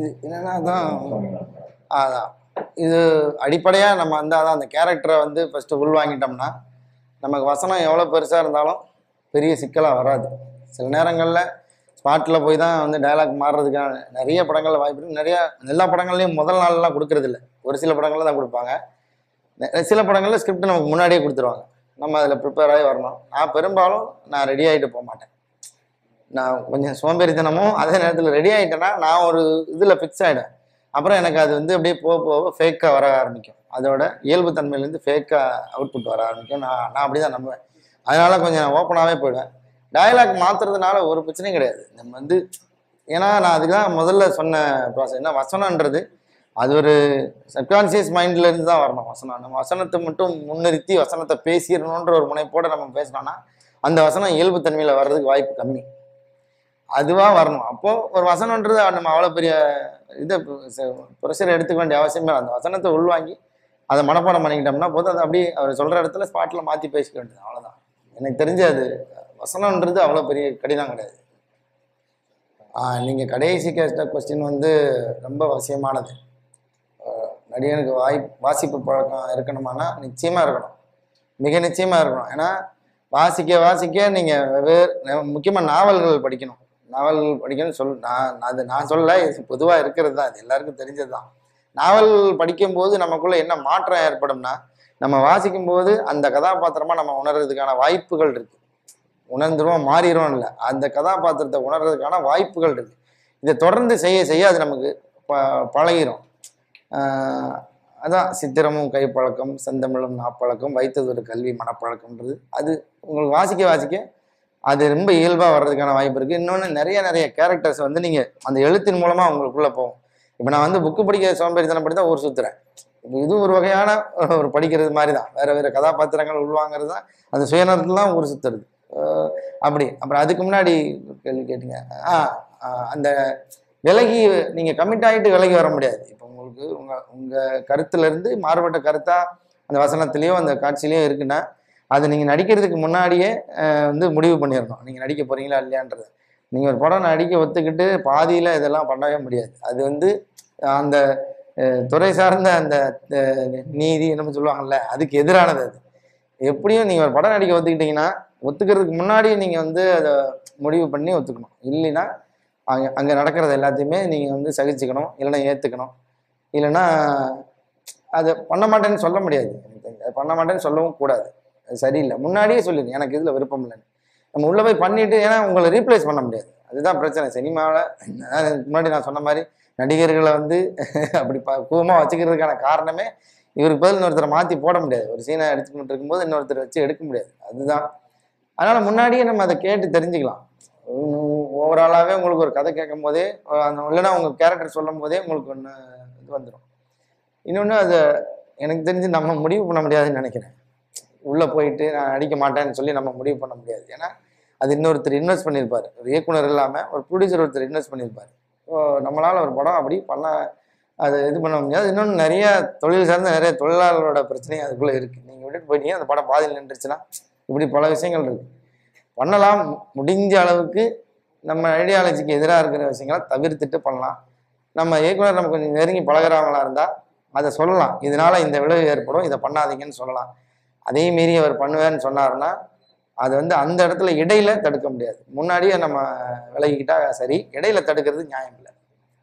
இது என்னன்னா தான் அதான் இது அடிப்படையாக நம்ம வந்து அதான் அந்த கேரக்டரை வந்து ஃபஸ்ட்டு உள்வாங்கிட்டோம்னா நமக்கு வசனம் எவ்வளோ பெருசாக இருந்தாலும் பெரிய சிக்கலாக வராது சில நேரங்களில் ஸ்பாட்டில் போய் தான் வந்து டயலாக் மாறுறதுக்கான நிறைய படங்களில் வாய்ப்பு இருக்கு நிறைய எல்லா படங்கள்லையும் முதல் நாள்லாம் கொடுக்கறது இல்ல ஒரு சில படங்களில் தான் கொடுப்பாங்க நெ- சில படங்களில் ஸ்கிரிப்ட் நமக்கு முன்னாடியே கொடுத்துருவாங்க நம்ம அதில் ப்ரிப்பேர் ஆகி வரணும் நான் பெரும்பாலும் நான் ரெடி ஆகிட்டு போக மாட்டேன் நான் கொஞ்சம் சோம்பேறித்தனமும் அதே நேரத்தில் ரெடி ஆகிட்டேன்னா நான் ஒரு இதில் ஃபிக்ஸ் ஆகிடுவேன் அப்புறம் எனக்கு அது வந்து அப்படியே போக போக ஃபேக்காக வர ஆரம்பிக்கும் அதோட இயல்பு தன்மையிலேருந்து ஃபேக்காக அவுட்புட் வர ஆரம்பிக்கும் நான் நான் அப்படி தான் நம்புவேன் அதனால கொஞ்சம் ஓப்பனாகவே போயிடுவேன் டயலாக் மாற்றுறதுனால ஒரு பிரச்சனையும் கிடையாது நம்ம வந்து ஏன்னா நான் அதுக்கு தான் முதல்ல சொன்ன ப்ராசஸ் என்ன வசனன்றது அது ஒரு சப்கான்சியஸ் மைண்ட்ல இருந்து தான் வரணும் வசனம் நம்ம வசனத்தை மட்டும் முன்னிறுத்தி வசனத்தை பேசிடணுன்ற ஒரு முனைப்போட நம்ம பேசினோம்னா அந்த வசனம் இயல்பு தன்மையில் வர்றதுக்கு வாய்ப்பு கம்மி அதுவா வரணும் அப்போ ஒரு வசனன்றது நம்ம அவ்வளோ பெரிய இதை ப்ரெஷர் எடுத்துக்க வேண்டிய அவசியமே இல்லை. அந்த வசனத்தை உள்வாங்கி அதை மனப்பாடம் பண்ணிக்கிட்டோம்னா போதும் அது அப்படியே அவர் சொல்ற இடத்துல ஸ்பாட்ல மாற்றி பேசிக்க வேண்டியது அவ்வளோதான் எனக்கு தெரிஞ்ச அது வசனன்றது அவ்வளோ பெரிய கடினம் கிடையாது ஆஹ் நீங்க கடைசி கேட்ட கொஸ்டின் வந்து ரொம்ப அவசியமானது ஆஹ் நடிகனுக்கு வாய் வாசிப்பு பழக்கம் இருக்கணுமானா நிச்சயமா இருக்கணும் மிக நிச்சயமா இருக்கணும் ஏன்னா வாசிக்க வாசிக்க நீங்க வெவ்வேறு முக்கியமா நாவல்கள் படிக்கணும் நாவல்கள் படிக்கணும்னு சொல் நான் அது நான் சொல்ல இது பொதுவா இருக்கிறது தான் இது எல்லாருக்கும் தெரிஞ்சது தான் நாவல் படிக்கும்போது நமக்குள்ள என்ன மாற்றம் ஏற்படும்னா நம்ம வாசிக்கும்போது அந்த கதாபாத்திரமா நம்ம உணர்றதுக்கான வாய்ப்புகள் இருக்கு உணர்ந்துருவோம் மாறிடுவோம் இல்லை அந்த கதாபாத்திரத்தை உணர்றதுக்கான வாய்ப்புகள் இருக்கு இதை தொடர்ந்து செய்ய செய்ய அது நமக்கு ப பழகிரும் ஆஹ் அதான் சித்திரமும் கைப்பழக்கம் செந்தமிழும் நாப்பழக்கம் வைத்தது ஒரு கல்வி மனப்பழக்கம்ன்றது அது உங்களுக்கு வாசிக்க வாசிக்க அது ரொம்ப இயல்பாக வர்றதுக்கான வாய்ப்பு இருக்குது இன்னொன்று நிறைய நிறைய கேரக்டர்ஸ் வந்து நீங்கள் அந்த எழுத்தின் மூலமாக உங்களுக்குள்ளே போகும் இப்போ நான் வந்து புக்கு படிக்க சோம்பேறித்தனம் படி தான் ஊர் சுற்றுறேன் இப்போ இது ஒரு வகையான ஒரு படிக்கிறது மாதிரி தான் வேறு வேறு கதாபாத்திரங்கள் உள்வாங்கிறது தான் அந்த சுயநலத்தில் தான் ஊர் சுற்றுறது அப்படி அப்புறம் அதுக்கு முன்னாடி ஒரு கேள்வி கேட்டீங்க ஆ ஆ, அந்த விலகி நீங்கள் கமிட் ஆகிட்டு விலகி வர முடியாது இப்போ உங்களுக்கு உங்கள் உங்கள் கருத்துலேருந்து மாறுபட்ட கருத்தாக அந்த வசனத்துலேயோ அந்த காட்சியிலையோ இருக்குன்னா அது நீங்கள் நடிக்கிறதுக்கு முன்னாடியே அஹ், வந்து முடிவு பண்ணிடணும் நீங்கள் நடிக்க போகிறீங்களா இல்லையான்றது நீங்கள் ஒரு படம் நடிக்க ஒத்துக்கிட்டு பாதியில் இதெல்லாம் பண்ணவே முடியாது அது வந்து அஹ், அந்த அஹ், துறை சார்ந்த அந்த அஹ், நீதி என்னமோ சொல்லுவாங்கல்ல அதுக்கு எதிரானது அது எப்படியும் நீங்கள் ஒரு படம் நடிக்க ஒத்துக்கிட்டீங்கன்னா ஒத்துக்கிறதுக்கு முன்னாடி நீங்கள் வந்து அதை முடிவு பண்ணி ஒத்துக்கணும் இல்லைன்னா அங்கே அங்கே நடக்கிறது எல்லாத்தையுமே நீங்கள் வந்து சகிச்சுக்கணும் இல்லைன்னா ஏற்றுக்கணும் இல்லைன்னா அதை பண்ண மாட்டேன்னு சொல்ல முடியாது எனக்கு தெரிஞ்சு. அது பண்ண மாட்டேன்னு சொல்லவும் கூடாது அது சரியில்லை முன்னாடியே சொல்லிடுங்க எனக்கு இதில் விருப்பம் இல்லைன்னு நம்ம உள்ளே போய் பண்ணிட்டு ஏன்னா உங்களை ரீப்ளேஸ் பண்ண முடியாது அதுதான் பிரச்சனை சினிமாவில் முன்னாடி நான் சொன்ன மாதிரி நடிகர்களை வந்து அப்படி பக்குவமாக வச்சுக்கிறதுக்கான காரணமே இவருக்கு பதில் இன்னொருத்தரை மாற்றி போட முடியாது ஒரு சீனை எடுத்துக்கிட்டு இருக்கும்போது இன்னொருத்தர் வச்சு எடுக்க முடியாது அதுதான் அதனால் முன்னாடியே நம்ம அதை கேட்டு தெரிஞ்சுக்கலாம் ஓவராலாகவே உங்களுக்கு ஒரு கதை கேட்கும் போதே அந்த இல்லைன்னா உங்கள் கேரக்டர் சொல்லும் போதே உங்களுக்கு ஒன்று இது வந்துடும் இன்னொன்று அதை எனக்கு தெரிஞ்சு நம்ம முடிவு பண்ண முடியாதுன்னு நினைக்கிறேன் உள்ளே போயிட்டு நான் நடிக்க மாட்டேன்னு சொல்லி நம்ம முடிவு பண்ண முடியாது ஏன்னா அது இன்னொருத்தர் இன்வெஸ்ட் பண்ணியிருப்பார் ஒரு இயக்குனர் இல்லாமல் ஒரு ப்ரொடியூசர் ஒருத்தர் இன்வெஸ்ட் பண்ணியிருப்பார் ஸோ நம்மளால் ஒரு படம் அப்படி பண்ண அது இது பண்ண முடியாது இன்னொன்று நிறைய தொழில் சார்ந்த நிறைய தொழிலாளரோட பிரச்சனையும் அதுக்குள்ளே இருக்குது நீங்கள் விட்டுட்டு போயிட்டீங்க அந்த படம் பாதியில் நின்றுச்சுன்னா இப்படி பல விஷயங்கள் இருக்குது பண்ணலாம் முடிஞ்ச அளவுக்கு நம்ம ஐடியாலஜிக்கு எதிராக இருக்கிற விஷயங்களை தவிர்த்துட்டு பண்ணலாம் நம்ம இயக்குனர் நம்ம கொஞ்சம் நெருங்கி பழகுறவங்களா இருந்தால் அதை சொல்லலாம் இதனால இந்த விளைவு ஏற்படும் இதை பண்ணாதீங்கன்னு சொல்லலாம் அதே மீறி அவர் பண்ணுவேன்னு சொன்னாருன்னா அது வந்து அந்த இடத்துல இடையில தடுக்க முடியாது முன்னாடியே நம்ம விலகிக்கிட்டா சரி இடையில தடுக்கிறது நியாயம் இல்லை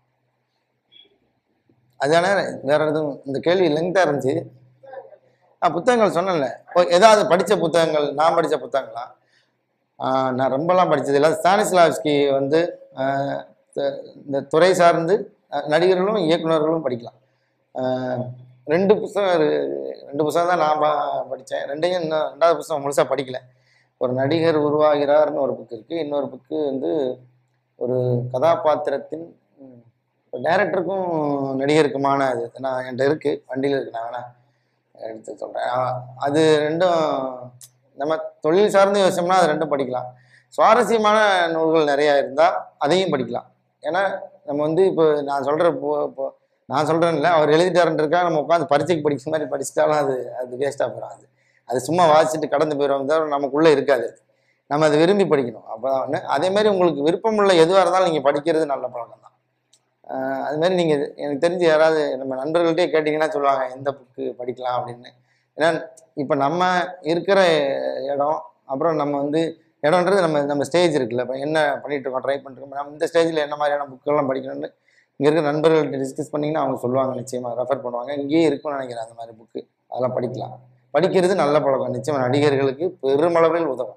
அதானே வேற எதுவும் இந்த கேள்வி லெங்க்தாக இருந்துச்சு நான் புத்தகங்கள் சொன்னேன்ல இப்போ ஏதாவது படித்த புத்தகங்கள் நான் படித்த புத்தகங்களா ஆஹ் நான் ரொம்பலாம் படித்தது இல்லை ஸ்டானிஸ்லாவ்ஸ்கி வந்து ஆஹ் த- இந்த துறை சார்ந்து ஆஹ் நடிகர்களும் இயக்குனர்களும் படிக்கலாம் ஆஹ் ரெண்டு புத்தகம் இரு- ரெண்டு புத்தகம் தான் நான் ப- படித்தேன் ரெண்டையும் இன்னும் ரெண்டாவது புத்தகம் முழுசாக படிக்கல ஒரு நடிகர் உருவாகிறார்னு ஒரு புக்கு இருக்குது இன்னொரு புக்கு வந்து ஒரு கதாபாத்திரத்தின் டைரக்டருக்கும் நடிகருக்குமான இது நான் என்கிட்ட இருக்குது வண்டியில் இருக்கு நான் வேணா எடுத்து சொல்கிறேன் அது ரெண்டும் நம்ம தொழில் சார்ந்து யோசிச்சோம்னா அது ரெண்டும் படிக்கலாம் சுவாரஸ்யமான நூல்கள் நிறையா இருந்தால் அதையும் படிக்கலாம் ஏன்னா நம்ம வந்து இப்போ நான் சொல்கிற இப்போ நான் சொல்கிறேன்ல அவர் எழுதிட்டாருன்றக்கா நம்ம உட்காந்து பரீட்சைக்கு படிக்கிற மாதிரி படிச்சிட்டாலும் அது அது வேஸ்ட்டாக போயிடும் அது அது சும்மா வாசிச்சுட்டு கடந்து போயிடும் தவிர நமக்குள்ளே இருக்காது அது. நம்ம அதை விரும்பி படிக்கணும் அப்போ தான் ஒன்று அதேமாரி உங்களுக்கு விருப்பமுள்ள எதுவாக இருந்தாலும் நீங்கள் படிக்கிறது நல்ல பழக்கம் தான் ஆஹ் அது மாதிரி நீங்கள் எனக்கு தெரிஞ்சு யாராவது நம்ம நண்பர்கள்ட்டே கேட்டிங்கன்னா சொல்லுவாங்க எந்த புக்கு படிக்கலாம் அப்படின்னு ஏன்னா இப்போ நம்ம இருக்கிற இடம் அப்புறம் நம்ம வந்து இடம்ன்றது நம்ம நம்ம ஸ்டேஜ் இருக்குல்ல இப்போ என்ன பண்ணிட்டு இருக்கோம் ட்ரை பண்ணிருக்கோம் நம்ம இந்த ஸ்டேஜில் என்ன மாதிரியான புக்கெல்லாம் படிக்கணும்னு இங்கே இருக்கிற நண்பர்கள்ட்ட டிஸ்கஸ் பண்ணிங்கன்னா அவங்க சொல்லுவாங்க நிச்சயமாக ரெஃபர் பண்ணுவாங்க இங்கேயே இருக்கும்னு நினைக்கிறேன் அந்த மாதிரி புக்கு அதெல்லாம் படிக்கலாம் படிக்கிறது நல்ல பழக்கம் நிச்சயமாக நடிகர்களுக்கு பெருமளவில் உதவும்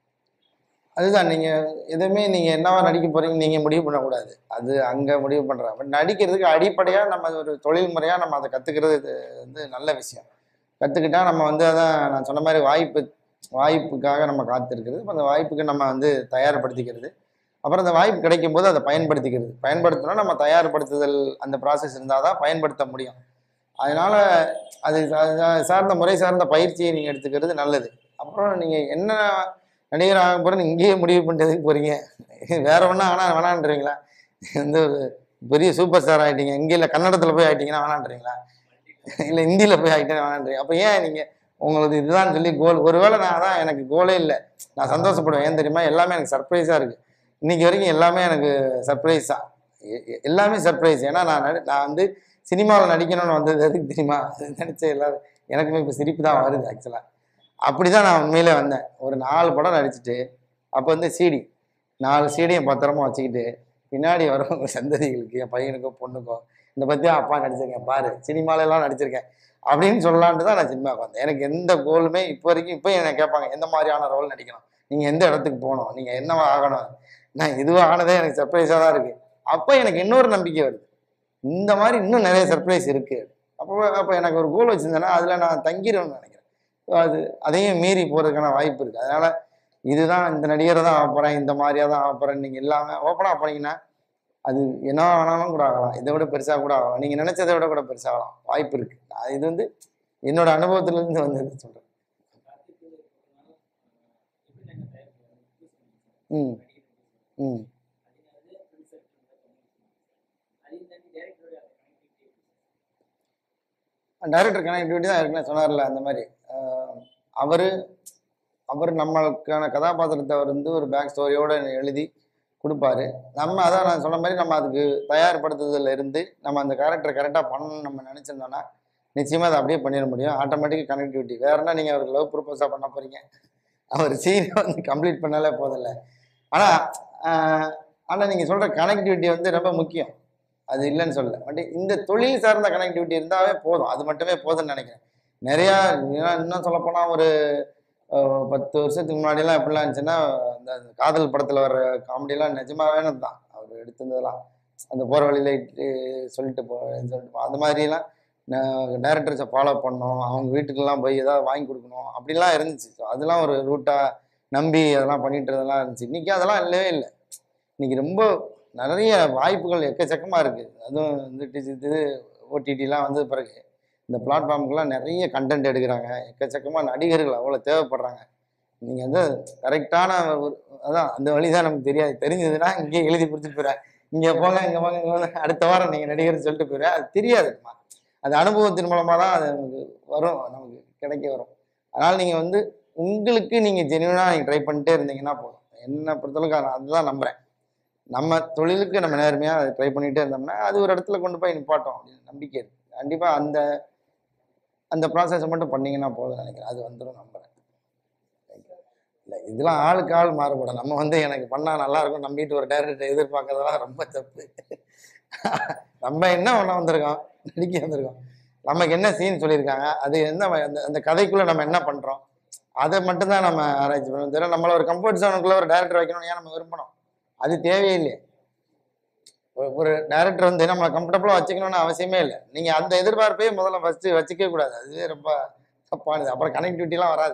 அதுதான் நீங்கள் எதுவுமே நீங்கள் என்னவா நடிக்க போகிறீங்க நீங்கள் முடிவு பண்ணக்கூடாது அது அங்கே முடிவு பண்ணுறாங்க பட் நடிக்கிறதுக்கு அடிப்படையாக நம்ம அது ஒரு தொழில் முறையாக நம்ம அதை கற்றுக்கிறது இது வந்து நல்ல விஷயம் கற்றுக்கிட்டா நம்ம வந்து அதான் நான் சொன்ன மாதிரி வாய்ப்பு வாய்ப்புக்காக நம்ம காத்திருக்கிறது அப்ப அந்த வாய்ப்புக்கு நம்ம வந்து தயார்படுத்திக்கிறது அப்புறம் அந்த வாய்ப்பு கிடைக்கும் போது அதை பயன்படுத்திக்கிறது பயன்படுத்தினா நம்ம தயார்படுத்துதல் அந்த ப்ராசஸ் இருந்தால் தான் பயன்படுத்த முடியும் அதனால அது சா- சார்ந்த முறை சார்ந்த பயிற்சியை நீங்கள் எடுத்துக்கிறது நல்லது அப்புறம் நீங்கள் என்ன நடிகர் ஆக போகிறேன்னு இங்கேயே முடிவு பண்ணிட்டதுக்கு போகிறீங்க வேற ஒன்றும் ஆனால் வேணான்றீங்களா வந்து ஒரு பெரிய சூப்பர் ஸ்டார் ஆகிட்டீங்க இங்கே இல்லை கன்னடத்தில் போய் ஆகிட்டீங்கன்னா வேணான்றீங்களா இல்லை ஹிந்தியில் போய் ஆகிட்டேன்னு வேணான்றீங்க அப்போ ஏன் நீங்கள் உங்களுக்கு இதுதான் சொல்லி கோல் ஒருவேளை நான் தான் எனக்கு கோலே இல்லை நான் சந்தோஷப்படுவேன் ஏன் தெரியுமா எல்லாமே எனக்கு சர்ப்ரைஸாக இருக்குது இன்னைக்கு வரைக்கும் எல்லாமே எனக்கு சர்ப்ரைஸ் தான் எ- எ- எல்லாமே சர்ப்ரைஸ் ஏன்னா நான் நடி நான் வந்து சினிமாவில் நடிக்கணும்னு வந்தது எதுக்கு தெரியுமா நினச்ச எல்லாரும் எனக்குமே இப்போ சிரிப்பு தான் வருது ஆக்சுவலாக அப்படி தான் நான் உண்மையிலே வந்தேன் ஒரு நாலு படம் நடிச்சுட்டு அப்போ வந்து சிடி நாலு சீடியும் பத்திரமா வச்சுக்கிட்டு பின்னாடி வரவங்க சந்ததிகளுக்கு என் பையனுக்கோ பொண்ணுக்கோ இந்த பற்றியும் அப்பா நடிச்சிருக்கேன் பாரு சினிமால எல்லாம் நடிச்சிருக்கேன் அப்படின்னு சொல்லலான்ட்டு தான் நான் சினிமாவுக்கு வந்தேன் எனக்கு எந்த கோலுமே இப்போ வரைக்கும் இப்போ என்னை கேட்பாங்க எந்த மாதிரியான ரோல் நடிக்கணும் நீங்கள் எந்த இடத்துக்கு போகணும் நீங்கள் என்னவா ஆகணும் நான் இதுவாக ஆனதே எனக்கு சர்ப்ரைஸாக தான் இருக்குது அப்போ எனக்கு இன்னொரு நம்பிக்கை வருது இந்த மாதிரி இன்னும் நிறைய சர்ப்ரைஸ் இருக்குது அப்போ அப்போ எனக்கு ஒரு கோல் வச்சுருந்தேன்னா அதில் நான் தங்கிடுவேன்னு நினைக்கிறேன் So அது அதையும் மீறி போகிறதுக்கான வாய்ப்பு இருக்குது அதனால் இதுதான் இந்த நடிகரை தான் ஆப்பறேன் இந்த மாதிரியா தான் ஆப்பறேன் நீங்கள் எல்லாமே ஓப்பனாக போனீங்கன்னா அது என்ன வேணாலும் கூட ஆகலாம் இதை விட பெருசாக கூட ஆகலாம் நீங்கள் நினச்சதை விட கூட பெருசாகலாம் வாய்ப்பு இருக்குது நான் இது வந்து என்னோட அனுபவத்திலேருந்து வந்தது சொல்கிறேன் ம் ம் டைரக்டர் கனெக்டிவிட்டி தான் ஏற்கனவே சொன்னார்ல அந்த மாதிரி அவர் அவர் நம்மளுக்கான கதாபாத்திரத்தை அவர் வந்து ஒரு பேக் ஸ்டோரியோட எழுதி கொடுப்பாரு நம்ம அதான் நான் சொன்ன மாதிரி நம்ம அதுக்கு தயார்படுத்துதல்ல இருந்து நம்ம அந்த கேரக்டர் கரெக்டாக பண்ணணும்னு நம்ம நினச்சிருந்தோம்னா நிச்சயமாக அதை அப்படியே பண்ணிட முடியும் ஆட்டோமேட்டிக் கனெக்டிவிட்டி வேறனா நீங்கள் அவருக்கு லவ் ப்ரொப்போஸாக பண்ண போகிறீங்க அவர் சீனை வந்து கம்ப்ளீட் பண்ணாலே போதில்ல ஆனால் ஆனால் நீங்கள் சொல்கிற கனெக்டிவிட்டி வந்து ரொம்ப முக்கியம் அது இல்லைன்னு சொல்லல பட் இந்த தொழில் சார்ந்த கனெக்டிவிட்டி இருந்தாவே போதும் அது மட்டுமே போதும்னு நினைக்கிறேன் நிறையா இன்னும் இன்னும் சொல்லப்போனால் ஒரு அஹ், பத்து வருஷத்துக்கு முன்னாடிலாம் எப்படிலாம் இருந்துச்சுன்னா இந்த காதல் படத்தில் வர்ற காமெடிலாம் நிஜமாவே தான் அவர் எடுத்திருந்ததெல்லாம் அந்த போகிற வழியில இட்டு சொல்லிட்டு போ சொல்லிட்டு போ அந்த மாதிரிலாம் டேரக்டர்ஸை ஃபாலோ பண்ணோம் அவங்க வீட்டுக்கெல்லாம் போய் ஏதாவது வாங்கி கொடுக்கணும் அப்படிலாம் இருந்துச்சு ஸோ அதெல்லாம் ஒரு ரூட்டாக நம்பி அதெல்லாம் பண்ணிட்டு இருந்ததெல்லாம் இருந்துச்சு இன்றைக்கி அதெல்லாம் இல்லவே இல்லை இன்னைக்கு ரொம்ப நிறைய வாய்ப்புகள் எக்கச்சக்கமாக இருக்குது அதுவும் வந்து டி- இது ஓடிடிலாம் வந்த பிறகு இந்த பிளாட்ஃபார்முக்கெல்லாம் நிறைய கண்டென்ட் எடுக்கிறாங்க எக்கச்சக்கமாக நடிகர்கள் அவ்வளோ தேவைப்படுறாங்க நீங்கள் வந்து கரெக்டான ஒரு அதான் அந்த வழி தான் நமக்கு தெரியாது தெரிஞ்சதுன்னா இங்கேயே எழுதி கொடுத்துட்டு போயிடுறேன் இங்கே போங்க இங்கே போங்க இங்கே போங்க அடுத்த வாரம் நீங்கள் நடிகர்னு சொல்லிட்டு போயிடுறேன் அது தெரியாதுமா அது அனுபவத்தின் மூலமாக தான் அது நமக்கு வரும் நமக்கு கிடைக்க வரும் அதனால் நீங்கள் வந்து உங்களுக்கு நீங்கள் ஜென்யூனாக நீங்கள் ட்ரை பண்ணிட்டே இருந்தீங்கன்னா போதும் என்னை பொறுத்தளவுக்கு நான் அதுதான் நம்புகிறேன் நம்ம தொழிலுக்கு நம்ம நேர்மையாக அதை ட்ரை பண்ணிகிட்டே இருந்தோம்னா அது ஒரு இடத்துல கொண்டு போய் நிப்பாட்டும் அப்படின்னு நம்பிக்கை இருக்கு கண்டிப்பாக அந்த அந்த ப்ராசஸை மட்டும் பண்ணீங்கன்னா போதும் நினைக்கிறேன் அது வந்துடும் நம்புகிறேன் இல்லை இதெல்லாம் ஆளுக்கு ஆள் மாறுபடும் நம்ம வந்து எனக்கு பண்ணால் நல்லா இருக்கும் நம்பிட்டு ஒரு டேரக்டர் எதிர்பார்க்கறதெல்லாம் ரொம்ப தப்பு நம்ம என்ன பண்ண வந்திருக்கோம் நடிக்க வந்திருக்கோம் நமக்கு என்ன சீன் சொல்லியிருக்காங்க அது என்ன அந்த அந்த கதைக்குள்ளே நம்ம என்ன பண்ணுறோம் அதை மட்டும்தான் நம்ம ஆராய்ச்சி பண்ணணும் தவிர நம்மள ஒரு கம்ஃபர்ட் ஜோனுக்குள்ளே ஒரு டேரக்டர் வைக்கணும் ஏன் நம்ம விரும்பணும் அது தேவையில்லை ஒரு- ஒரு டேரக்டர் வந்து நம்மளை கம்ஃபர்டபுளாக வச்சுக்கணும்னு அவசியமே இல்லை நீங்கள் அந்த எதிர்பார்ப்பையே முதல்ல ஃபஸ்ட்டு வச்சுக்கவே கூடாது அதுவே ரொம்ப தப்பானது அப்புறம் கனெக்டிவிட்டிலாம் வராது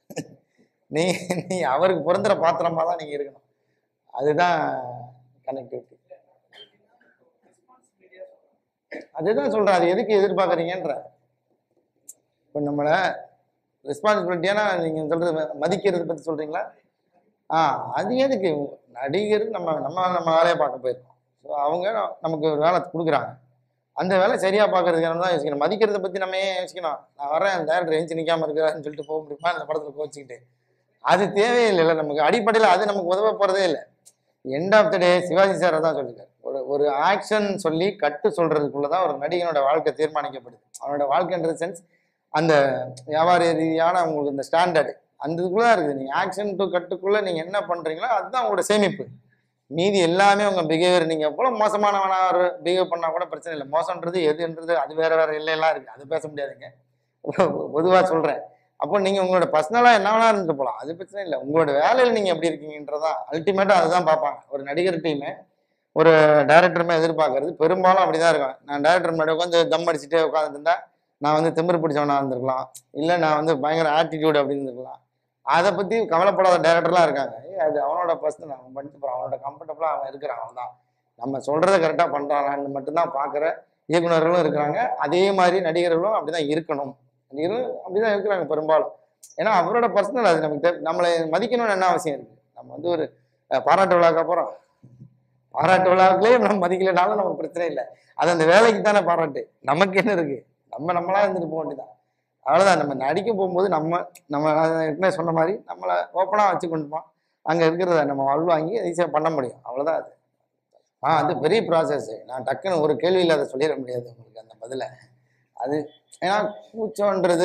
நீ நீ அவருக்கு பொருந்துற பாத்திரமா தான் நீங்கள் இருக்கணும் அதுதான் கனெக்டிவிட்டி அதுதான் சொல்கிறேன் அது எதுக்கு எதிர்பார்க்குறீங்கன்ற இப்போ நம்மளை ரெஸ்பான்சிபிலிட்டியானா நீங்கள் சொல்கிறது மதிக்கிறது பற்றி சொல்கிறீங்களா ஆ அது எதுக்கு நடிகர் நம்ம நம்ம நம்ம வேலையை பார்க்க போயிருக்கோம் ஸோ அவங்க நமக்கு ஒரு வேலை கொடுக்குறாங்க அந்த வேலை சரியாக பார்க்கறதுக்கு நம்ம தான் யோசிக்கணும் மதிக்கிறத பற்றி நம்ம ஏன் யோசிக்கணும் நான் வரேன் அந்த டேரக்டர் எழுந்து நிற்காம இருக்கிறான்னு சொல்லிட்டு போக முடியுமா இந்த படத்தில் கோச்சிக்கிட்டு அது தேவையில்லைல்ல நமக்கு அடிப்படையில் அது நமக்கு உதவ போகிறதே இல்லை end of the day Shivaji sir தான் சொல்லியிருக்காரு ஒரு ஒரு ஆக்ஷன் சொல்லி கட்டு சொல்றதுக்குள்ள தான் ஒரு நடிகனோட வாழ்க்கை தீர்மானிக்கப்படுது அவனோட வாழ்க்கைன்ற சென்ஸ் அந்த வியாபார ரீதியான உங்களுக்கு இந்த ஸ்டாண்டர்டு அந்த இதுக்குள்ள தான் இருக்குது நீங்கள் ஆக்ஷன் டு கட்டுக்குள்ள நீங்கள் என்ன பண்ணுறீங்களோ அதுதான் உங்களோட சேமிப்பு மீதி எல்லாமே உங்கள் பிஹேவியர் நீங்கள் எவ்வளோ மோசமானவனா பிஹேவ் பண்ணால் கூட பிரச்சனை இல்லை மோசம்ன்றது எதுன்றது அது வேற வேற இல்லையெல்லாம் இருக்குது அது பேச முடியாதுங்க பொதுவாக சொல்கிறேன் அப்போ நீங்கள் உங்களோட பர்சனலாக என்ன வேணா இருந்துட்டு போகலாம் அது பிரச்சனை இல்லை உங்களோட வேலையில் நீங்கள் எப்படி இருக்கீங்கன்றதான் அல்டிமேட்டாக அதுதான் பார்ப்பாங்க ஒரு நடிகர் டீமே ஒரு டைரக்டருமே எதிர்பார்க்கறது பெரும்பாலும் அப்படிதான் இருக்கும் நான் டைரக்டர் முன்னாடி உட்காந்து தம் அடிச்சுட்டே உட்காந்துட்டு இருந்தா நான் வந்து திமிரு பிடிச்சவனா இருந்திருக்கலாம் இல்லை நான் வந்து பயங்கர ஆட்டிடியூட் அப்படின்னு இருந்திருக்கலாம் அதை பற்றி கவலைப்படாத டேரக்டர்லாம் இருக்காங்க ஏய் அது அவனோட பர்சனல் அவன் பண்ணிட்டு போகிறான் அவனோட கம்ஃபர்டபுளாக அவன் இருக்கிறான் அவன் தான் நம்ம சொல்கிறத கரெக்டாக பண்ணுறானான்னு மட்டும்தான் பார்க்குற இயக்குனர்களும் இருக்கிறாங்க அதே மாதிரி நடிகர்களும் அப்படி தான் இருக்கணும் நடிகர்களும் அப்படி தான் இருக்கிறாங்க பெரும்பாலும் ஏன்னா அவரோட பர்சனல் அது நமக்கு தேவை நம்மளை மதிக்கணும்னு என்ன அவசியம் இருக்குது நம்ம வந்து ஒரு அஹ், பாராட்டு விழாக்க போகிறோம் பாராட்டு விழாவுக்குள்ளே நம்ம மதிக்கலைனாலும் நமக்கு பிரச்சனை இல்லை அது அந்த வேலைக்கு தானே பாராட்டு நமக்கு என்ன இருக்கு நம்ம நம்மளா இருந்துட்டு போக வேண்டியதான் அவ்வளோதான் நம்ம நடிக்க போகும்போது நம்ம நம்ம நான் ஏற்கனவே சொன்ன மாதிரி நம்மளை ஓப்பனாக வச்சு கொண்டுப்போம் அங்கே இருக்கிறத நம்ம வாழ்வாங்கி ஈஸியாக பண்ண முடியும் அவ்வளோதான் அது ஆ அது பெரிய ப்ராசஸ் நான் டக்குன்னு ஒரு கேள்வியில் அதை சொல்லிட முடியாது உங்களுக்கு அந்த பதிலை அது ஏன்னா கூச்சம்ன்றது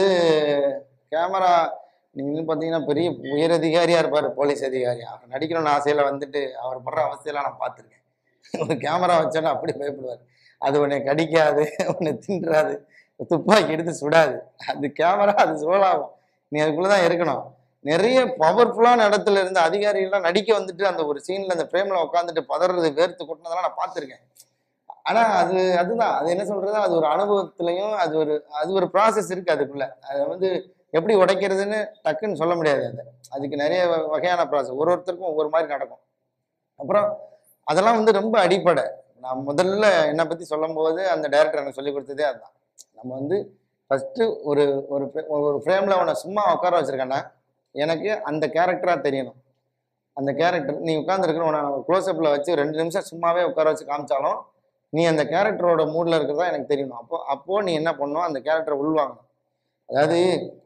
கேமரா நீங்கள் பார்த்தீங்கன்னா பெரிய உயர் அதிகாரியாக இருப்பார் போலீஸ் அதிகாரி அவர் நடிக்கணும்னு ஆசையில் வந்துட்டு அவர் படுற அவஸ்தையெல்லாம் நான் பார்த்துருக்கேன் ஒரு கேமரா வச்சோன்னா அப்படி பயப்படுவார் அது உன்னை கடிக்காது உன்னை தின்றாது துப்பாக்கி எடுத்து சுடாது அது கேமரா அது சோலாகும் நீ அதுக்குள்ளே தான் இருக்கணும் நிறைய பவர்ஃபுல்லான இடத்துல இருந்து அதிகாரிகள்லாம் நடிக்க வந்துட்டு அந்த ஒரு சீனில் அந்த ஃப்ரேமில் உட்காந்துட்டு பதறது வேர்த்து கொட்டினதெல்லாம் நான் பார்த்துருக்கேன் ஆனால் அது அதுதான் அது என்ன சொல்றது அது ஒரு அனுபவத்துலையும் அது ஒரு அது ஒரு ப்ராசஸ் இருக்கு அதுக்குள்ள அதை வந்து எப்படி உடைக்கிறதுன்னு டக்குன்னு சொல்ல முடியாது அது அதுக்கு நிறைய வ- வகையான ப்ராசஸ் ஒரு ஒருத்தருக்கும் ஒவ்வொரு மாதிரி நடக்கும் அப்புறம் அதெல்லாம் வந்து ரொம்ப அடிப்படை நான் முதல்ல என்னை பற்றி சொல்லும்போது அந்த டைரக்டர் எனக்கு சொல்லி கொடுத்ததே அதுதான் நம்ம வந்து ஃபஸ்ட்டு ஒரு ஒரு fra- ஒரு ஃப்ரேமில் அவனை சும்மா உட்கார வச்சிருக்கேன்னா எனக்கு அந்த கேரக்டராக தெரியணும் அந்த கேரக்டர் நீ உட்காந்துருக்கிற உன்னை நான் க்ளோஸ்அப்பில் வச்சு ரெண்டு நிமிஷம் சும்மாவே உட்கார வச்சு காமிச்சாலும் நீ அந்த கேரக்டரோட மூடில் இருக்கிறதா எனக்கு தெரியணும் அப்போ அப்போ நீ என்ன பண்ணணும் அந்த கேரக்டரை உள்வாங்கணும் அதாவது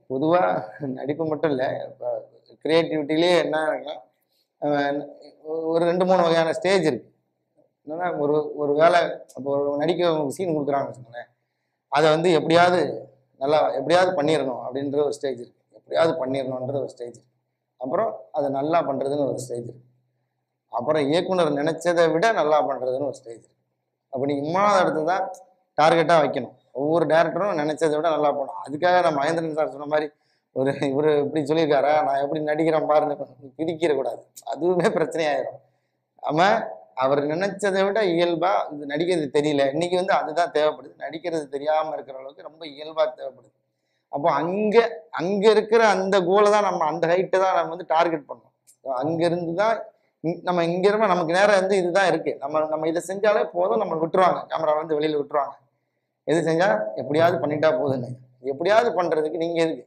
பொதுவாக நடிப்பு மட்டும் இல்லை இப்போ க்ரியேட்டிவிட்டிலே என்ன இருக்குன்னா அஹ் ஒரு ரெண்டு மூணு வகையான ஸ்டேஜ் இருக்கு என்னன்னா ஒரு ஒரு வேலை இப்போ ஒரு நடிக்க சீன் கொடுக்குறாங்க வச்சுக்கோங்களேன் அதை வந்து எப்படியாவது நல்லா எப்படியாவது பண்ணிடணும் அப்படின்ற ஒரு ஸ்டேஜ் இருக்கு எப்படியாவது பண்ணிடணுன்ற ஒரு ஸ்டேஜ் இருக்கு அப்புறம் அதை நல்லா பண்ணுறதுன்னு ஒரு ஸ்டேஜ் இருக்கு அப்புறம் இயக்குனர் நினைச்சதை விட நல்லா பண்ணுறதுன்னு ஒரு ஸ்டேஜ் இருக்கு அப்போ நீங்கள் மூணாவது இடத்துல தான் டார்கெட்டாக வைக்கணும் ஒவ்வொரு டேரக்டரும் நினைச்சதை விட நல்லா பண்ணணும் அதுக்காக நான் மகேந்திரன் சார் சொன்ன மாதிரி ஒரு இவர் இப்படி சொல்லியிருக்காரா நான் எப்படி நடிக்கிறேன் பாருன்னு பிரிக்கிற கூடாது அதுவுமே பிரச்சனையாயிரும் ஆமா அவர் நினைச்சதை விட இயல்பா இது நடிக்கிறது தெரியல இன்னைக்கு வந்து அதுதான் தேவைப்படுது நடிக்கிறது தெரியாம இருக்கிற அளவுக்கு ரொம்ப இயல்பா தேவைப்படுது அப்போ அங்க அங்க இருக்கிற அந்த கோலை தான் நம்ம அந்த ஹைட்டை தான் நம்ம வந்து டார்கெட் பண்ணணும் அங்க இருந்து தான் இங்க- நம்ம இங்க இருக்க நமக்கு நேரம் வந்து இதுதான் இருக்கு நம்ம நம்ம இதை செஞ்சாலே போதும் நம்ம விட்டுருவாங்க கேமரா வந்து வெளியில விட்டுருவாங்க எது செஞ்சா எப்படியாவது பண்ணிட்டா போதுன்னு எப்படியாவது பண்றதுக்கு நீங்க எதுக்கு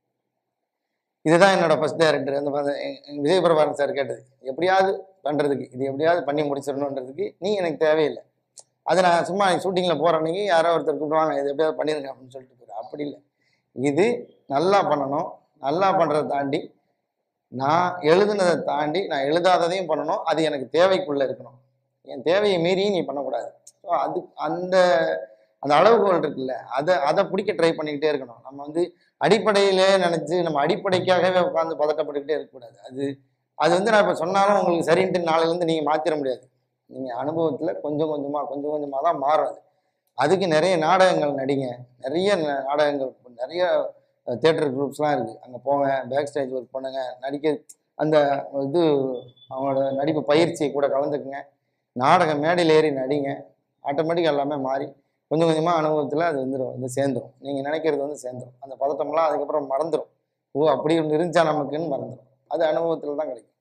இதுதான் என்னோட ஃபர்ஸ்ட் டைரக்டர் அந்த ப- எ- எ- விஜய் பிரபாகரன் சார் கேட்டது எப்படியாவது பண்றதுக்கு இது எப்படியாவது பண்ணி முடிச்சிடணுன்றதுக்கு நீ எனக்கு தேவையில்லை அது நான் சும்மா ஷூட்டிங்கில் போகிற அன்னைக்கு யாரோ ஒருத்தர் கூப்பிடுவாங்க இது எப்படியாவது பண்ணிருங்க அப்படின்னு சொல்லிட்டு போயிரு அப்படி இல்லை இது நல்லா பண்ணணும் நல்லா பண்ணுறதை தாண்டி நான் எழுதுனதை தாண்டி நான் எழுதாததையும் பண்ணணும் அது எனக்கு தேவைக்குள்ளே இருக்கணும் என் தேவையை மீறியும் நீ பண்ணக்கூடாது ஸோ அது அந்த அந்த அளவுகோல் இருக்குல்ல அதை அதை பிடிக்க ட்ரை பண்ணிக்கிட்டே இருக்கணும் நம்ம வந்து அடிப்படையிலே நினச்சி நம்ம அடிப்படைக்காகவே உட்காந்து பதட்டப்பட்டுக்கிட்டே இருக்கக்கூடாது அது அது வந்து நான் இப்போ சொன்னாலும் உங்களுக்கு சரின்ட்டு நாளையிலேருந்து நீங்கள் மாற்றிட முடியாது நீங்கள் அனுபவத்தில் கொஞ்சம் கொஞ்சமாக கொஞ்சம் கொஞ்சமாக தான் மாறும் அது அதுக்கு நிறைய நாடகங்கள் நடிங்க நிறைய ந- நாடகங்கள் நிறைய தேட்டர் குரூப்ஸ்லாம் இருக்குது அங்கே போங்க பேக் ஸ்டேஜ் ஒர்க் பண்ணுங்க நடிக்க அந்த இது அவங்களோட நடிப்பு பயிற்சி கூட கலந்துக்குங்க நாடக மேடையில் ஏறி நடிங்க ஆட்டோமேட்டிக்காக எல்லாமே மாறி கொஞ்சம் கொஞ்சமாக அனுபவத்தில் அது வந்துடும் வந்து சேர்ந்துடும் நீங்கள் நினைக்கிறது வந்து சேர்ந்துடும் அந்த பதட்டம்லாம் அதுக்கப்புறம் மறந்துடும் ஓ அப்படி ஒன்று இருந்துச்சா நமக்குன்னு மறந்துடும் அது அனுபவத்தில் தான் கிடைக்கும்